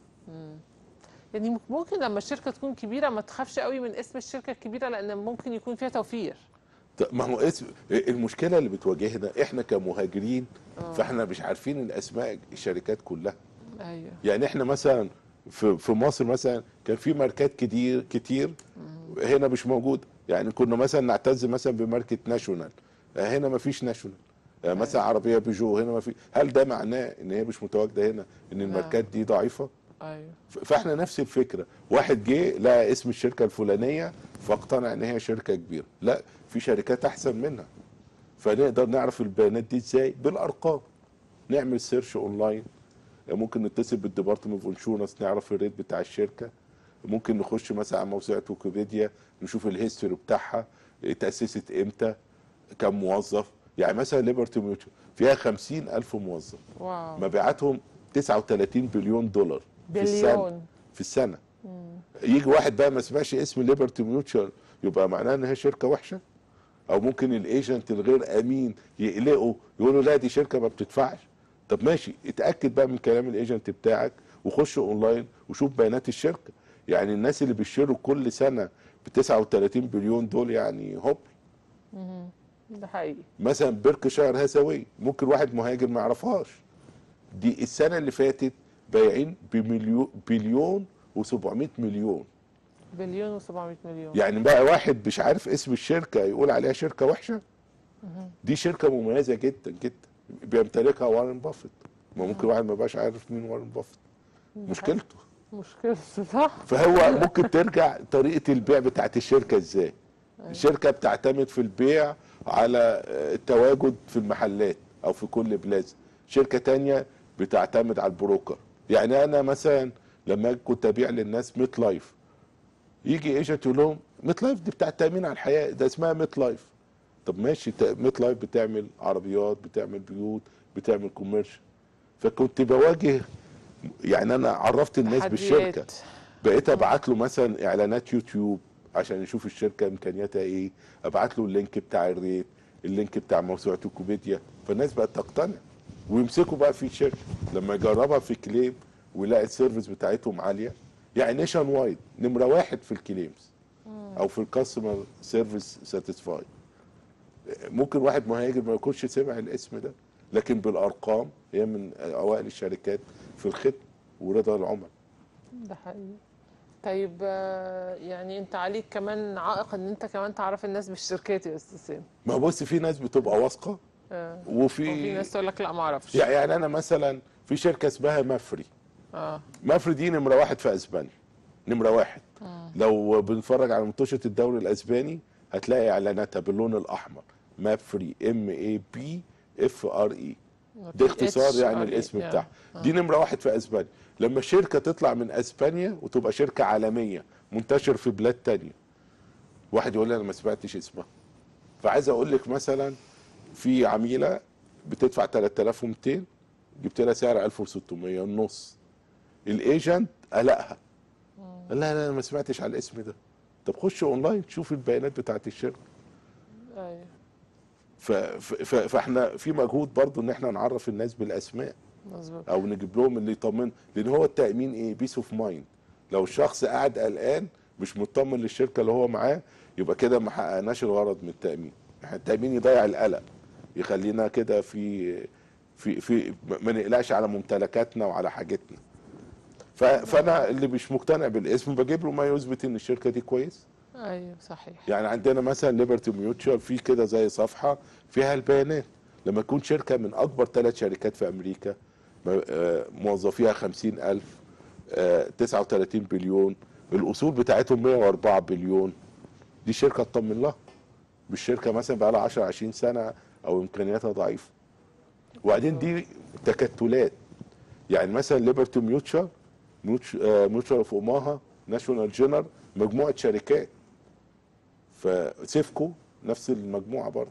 يعني ممكن لما الشركه تكون كبيره ما تخافش قوي من اسم الشركه الكبيره لان ممكن يكون فيها توفير طب ما هو اسم المشكله اللي بتواجهنا احنا كمهاجرين فاحنا مش عارفين الاسماء الشركات كلها ايوه يعني احنا مثلا في في مصر مثلا كان في ماركات كتير كتير هنا مش موجود يعني كنا مثلا نعتز مثلا بماركه ناشونال هنا ما فيش ناشونال مثلا عربيه بيجو هنا ما في هل ده معناه ان هي مش متواجده هنا ان الماركات دي ضعيفه ايوه ف- فاحنا نفس الفكره واحد جه لقى اسم الشركه الفلانيه فاقتنع ان هي شركه كبيره لا في شركات احسن منها فنقدر نعرف البيانات دي ازاي بالارقام نعمل سيرش اونلاين ممكن نتصل بالديبارتمنت اوف انشورنس نعرف الريت بتاع الشركه ممكن نخش مثلا على موسوعه ويكيبيديا نشوف الهيستوري بتاعها اتاسست امتى كم موظف يعني مثلا ليبرتي ميوتشوال فيها 50 الف موظف واو مبيعاتهم 39 بليون دولار في السنة بليون في السنة يجي واحد بقى ما سمعش اسم ليبرتي ميوتشوال يبقى معناه ان هي شركه وحشه او ممكن الايجنت الغير امين يقلقه يقول له لا دي شركه ما بتدفعش طب ماشي اتاكد بقى من كلام الايجنت بتاعك وخش اونلاين وشوف بيانات الشركه يعني الناس اللي بيشتروا كل سنه ب 39 بليون دول يعني هوب ده حقيقي مثلا بيركشاير هاثاوي ممكن واحد مهاجر ما يعرفهاش دي السنه اللي فاتت بايعين بمليون بليون و700 مليون بليون و700 مليون يعني بقى واحد مش عارف اسم الشركه يقول عليها شركه وحشه دي شركه مميزه جدا جدا بيمتلكها وارن بافيت ما ممكن واحد ما يبقاش عارف مين وارن بافيت مشكلته مشكلته صح فهو ممكن ترجع طريقه البيع بتاعت الشركه ازاي الشركه بتعتمد في البيع على آه، التواجد في المحلات او في كل بلازا شركه تانية بتعتمد على البروكر يعني انا مثلا لما كنت ابيع للناس ميت لايف يجي ايجنت يقول لهم ميت لايف دي بتاع التامين على الحياه ده اسمها ميت لايف طب ماشي تا- ميت لايف بتعمل عربيات بتعمل بيوت بتعمل كوميرشال فكنت بواجه يعني انا عرفت الناس بالشركه تحديات. بقيت ابعت له مثلا اعلانات يوتيوب عشان يشوف الشركه امكانياتها ايه ابعت له اللينك بتاع الريت اللينك بتاع موسوعه ويكيبيديا فالناس بقت تقتنع ويمسكوا بقى في الشركه لما يجربها في كليم ويلاقي السيرفيس بتاعتهم عاليه يعني نيشن وايد نمره واحد في الكليمز او في الكاستمر سيرفيس ساتيسفاي ممكن واحد مهاجر ما يكونش سمع الاسم ده لكن بالارقام هي من اوائل الشركات في الخدمه ورضا العملاء ده حقيقي طيب آه، يعني انت عليك كمان عائق ان انت كمان تعرف الناس بالشركات يا استاذ سامي ما هو بص في ناس بتبقى واثقه آه. وفي وفي ناس تقول لك لا ما اعرفش يعني انا مثلا في شركه اسمها مفري اه مفري دي نمره واحد في اسبانيا نمره واحد لو بنتفرج على منتشره الدوري الاسباني هتلاقي اعلاناتها باللون الاحمر مفري ام اي بي اف ار اي ده اختصار يعني الاسم بتاعها دي نمره واحد في اسبانيا لما شركه تطلع من اسبانيا وتبقى شركه عالميه منتشر في بلاد تانية واحد يقول لي انا ما سمعتش اسمها فعايز اقول لك مثلا في عميله بتدفع 3200 جبت لها سعر 1600 النص الايجنت قلقها قال لها لا انا ما سمعتش على الاسم ده طب خش اونلاين تشوف البيانات بتاعت الشركه ايوه ف... ف... ف... فاحنا في مجهود برضو ان احنا نعرف الناس بالاسماء مظبوط او نجيب لهم اللي يطمن لان هو التامين ايه بيس اوف مايند لو الشخص قاعد قلقان مش مطمن للشركه اللي هو معاه يبقى كده ما حققناش الغرض من التامين احنا التامين يضيع القلق يخلينا كده في في في ما نقلقش على ممتلكاتنا وعلى حاجتنا ف... فانا اللي مش مقتنع بالاسم بجيب له ما يثبت ان الشركه دي كويس ايوه صحيح يعني عندنا مثلا ليبرتي ميوتشوال في كده زي صفحه فيها البيانات لما يكون شركه من اكبر ثلاث شركات في امريكا م- آه، موظفيها 50000 آه، 39 بليون الاصول بتاعتهم 104 بليون دي شركه تطمن لها مش شركه مثلا بقى لها 10 20 سنه او امكانياتها ضعيفه وبعدين دي تكتلات يعني مثلا ليبرتي ميوتشوال ميوتشوال اوف اوماها ناشونال جنرال مجموعه شركات فسيفكو نفس المجموعه برضه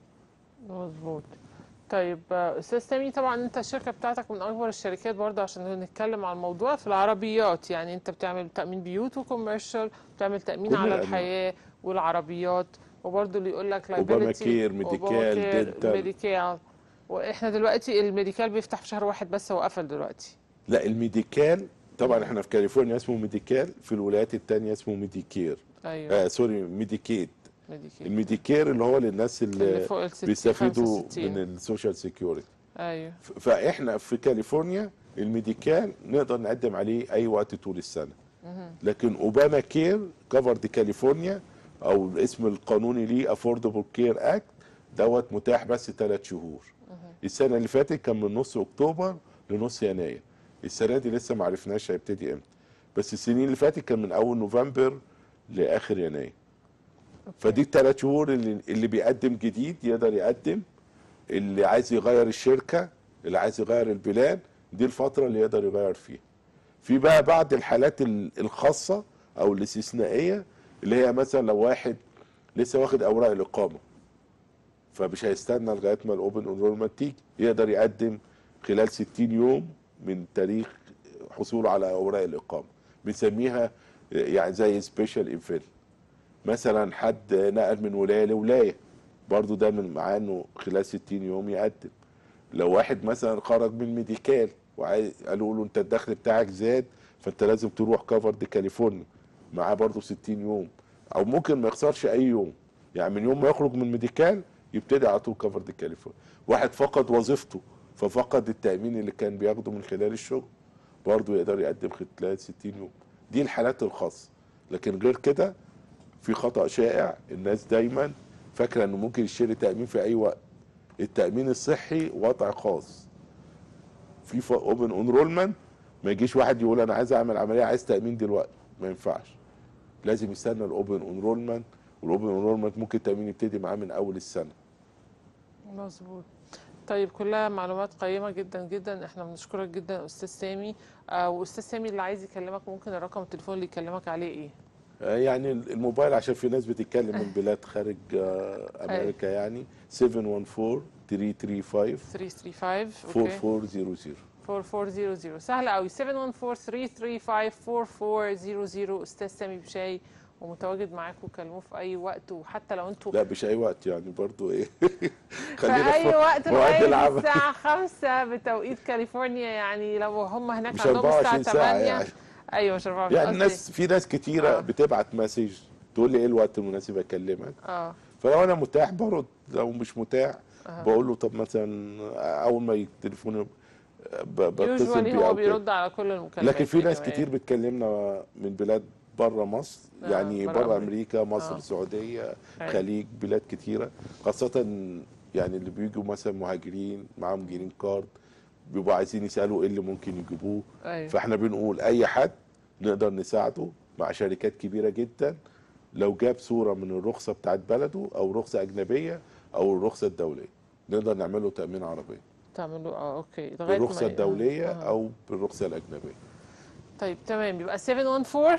مظبوط طيب آه، استاذ سامي طبعا انت الشركه بتاعتك من اكبر الشركات برضه عشان نتكلم عن الموضوع في العربيات يعني انت بتعمل تامين بيوت وكوميرشال بتعمل تامين كل على الأنواع. الحياه والعربيات وبرضه اللي يقول لك أوباما liability كير، ميديكال، دينتال. ميديكال واحنا دلوقتي الميديكال بيفتح في شهر واحد بس هو قفل دلوقتي لا الميديكال طبعا احنا في كاليفورنيا اسمه ميديكال في الولايات التانية اسمه ميديكير ايوه آه سوري ميديكيد ميديكال الميديكير اللي هو للناس اللي اللي فوق ال 60 بيستفيدوا 65. من السوشيال سيكيورتي ايوه ف- فاحنا في كاليفورنيا الميديكال نقدر نقدم عليه اي وقت طول السنه لكن اوباما كير كفرد كاليفورنيا او الاسم القانوني ليه افوردبل كير اكت دوت متاح بس ثلاث شهور السنه اللي فاتت كان من نص اكتوبر لنص يناير السنه دي لسه ما عرفناش هيبتدي امتى بس السنين اللي فاتت كان من اول نوفمبر لاخر يناير فدي الثلاث شهور اللي, اللي بيقدم جديد يقدر يقدم اللي عايز يغير الشركه اللي عايز يغير البلاد دي الفتره اللي يقدر يغير فيها في بقى بعض الحالات ال- الخاصه او الاستثنائيه اللي هي مثلا لو واحد لسه واخد اوراق الاقامه فمش هيستنى لغايه ما الاوبن انرولمنت تيجي يقدر يقدم خلال 60 يوم من تاريخ حصوله على اوراق الاقامه بنسميها يعني زي سبيشال ايفنت مثلا حد نقل من ولايه لولايه برضو ده من معاه انه خلال 60 يوم يقدم لو واحد مثلا خرج من ميديكال وقالوا له انت الدخل بتاعك زاد فانت لازم تروح كفر دي كاليفورنيا معاه برضو 60 يوم او ممكن ما يخسرش اي يوم يعني من يوم ما يخرج من ميديكال يبتدي على طول كفر دي كاليفورنيا واحد فقد وظيفته ففقد التامين اللي كان بياخده من خلال الشغل برضه يقدر يقدم خلال 60 يوم دي الحالات الخاصه لكن غير كده في خطا شائع الناس دايما فاكره انه ممكن يشتري تامين في اي وقت التامين الصحي وضع خاص في اوبن انرولمنت ما يجيش واحد يقول انا عايز اعمل عمليه عايز تامين دلوقتي ما ينفعش لازم يستنى الاوبن انرولمنت والاوبن انرولمنت ممكن التامين يبتدي معاه من اول السنه مظبوط طيب كلها معلومات قيمة جدا جدا احنا بنشكرك جدا استاذ سامي آه واستاذ سامي اللي عايز يكلمك ممكن الرقم التليفون اللي يكلمك عليه ايه آه، يعني الموبايل عشان في ناس بتتكلم من بلاد خارج آه، امريكا يعني 714 335 335 اوكي 4400 4400 سهل قوي 714-335-4400 استاذ سامي بشاي ومتواجد معاكم كلموه في اي وقت وحتى لو انتوا لا مش اي وقت يعني برضو ايه في اي وقت مواعيد لغايه العمل الساعه 5 بتوقيت كاليفورنيا يعني لو هم هناك مش عندهم الساعه 24 ساعه 8 يعني ايوه مش 24 يعني قصدي- الناس في ناس كتيره آه. بتبعت مسج تقول لي ايه الوقت المناسب اكلمك اه فلو انا متاح برد لو مش متاح آه. بقول له طب مثلا اول ما التليفون ب- بتصل يوجوالي بيه هو أو كده. بيرد على كل المكالمات لكن في ناس كمان. كتير بتكلمنا من بلاد بره مصر آه، يعني برا بره أمريكا. امريكا مصر آه. السعوديه أيوة. خليج بلاد كتيره خاصه يعني اللي بيجوا مثلا مهاجرين معاهم جرين كارد بيبقوا عايزين يسالوا ايه اللي ممكن يجيبوه ايوه فاحنا بنقول اي حد نقدر نساعده مع شركات كبيره جدا لو جاب صوره من الرخصه بتاعت بلده او رخصه اجنبيه او الرخصه الدوليه نقدر نعمل له تامين عربيه تعملوا اه اوكي لغايه بالرخصه ما- الدوليه آه. او بالرخصه الاجنبيه طيب تمام يبقى 714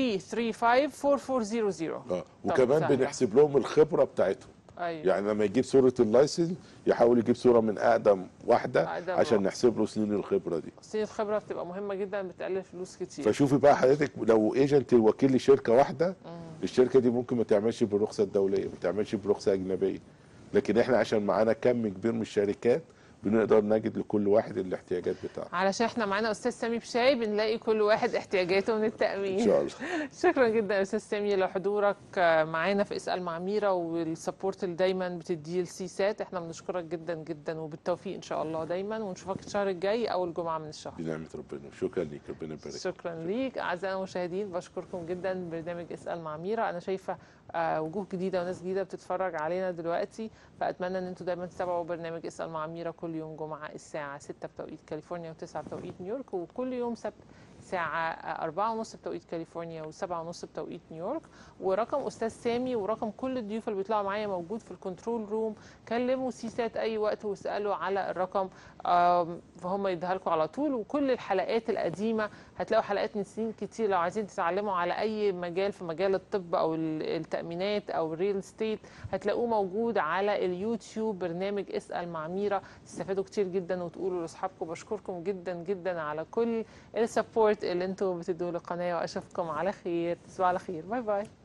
335 4400 اه وكمان سهلة. بنحسب لهم الخبره بتاعتهم ايوه يعني لما يجيب صوره اللايسنس يحاول يجيب صوره من اقدم واحده أقدم عشان واحدة. نحسب له سنين الخبره دي سنين الخبره بتبقى مهمه جدا بتقلل فلوس كتير فشوفي بقى حضرتك لو ايجنت وكيل لشركه واحده الشركه دي ممكن ما تعملش بالرخصه الدوليه ما تعملش برخصه اجنبيه لكن احنا عشان معانا كم كبير من الشركات بنقدر نجد لكل واحد الاحتياجات بتاعته علشان احنا معانا استاذ سامي بشاي بنلاقي كل واحد احتياجاته من التامين ان شاء الله شكرا جدا يا استاذ سامي لحضورك آه، معانا في اسال مع ميرا والسبورت اللي دايما بتديه لسيسات احنا بنشكرك جدا جدا وبالتوفيق ان شاء الله دايما ونشوفك الشهر الجاي اول جمعه من الشهر بنعمه ربنا شكرا ليك ربنا يبارك شكرا ليك اعزائي المشاهدين بشكركم جدا برنامج اسال مع ميرا انا شايفه آه، وجوه جديده وناس جديده بتتفرج علينا دلوقتي فاتمنى ان انتم دايما تتابعوا برنامج اسال مع ميرا كل يوم جمعه الساعه 6 بتوقيت كاليفورنيا و9 بتوقيت نيويورك وكل يوم سبت الساعة أربعة ونص بتوقيت كاليفورنيا وسبعة ونص بتوقيت نيويورك ورقم أستاذ سامي ورقم كل الضيوف اللي بيطلعوا معايا موجود في الكنترول روم كلموا سيسات أي وقت واسألوا على الرقم آم، فهم يديها لكم على طول وكل الحلقات القديمة هتلاقوا حلقات من سنين كتير لو عايزين تتعلموا على أي مجال في مجال الطب أو ال- التأمينات أو الريل ستيت هتلاقوه موجود على اليوتيوب برنامج اسأل مع ميرا تستفادوا كتير جدا وتقولوا لاصحابكم بشكركم جدا جدا على كل السبورت اللي انتوا بتدوا للقناه واشوفكم على خير تصبحوا على خير باي باي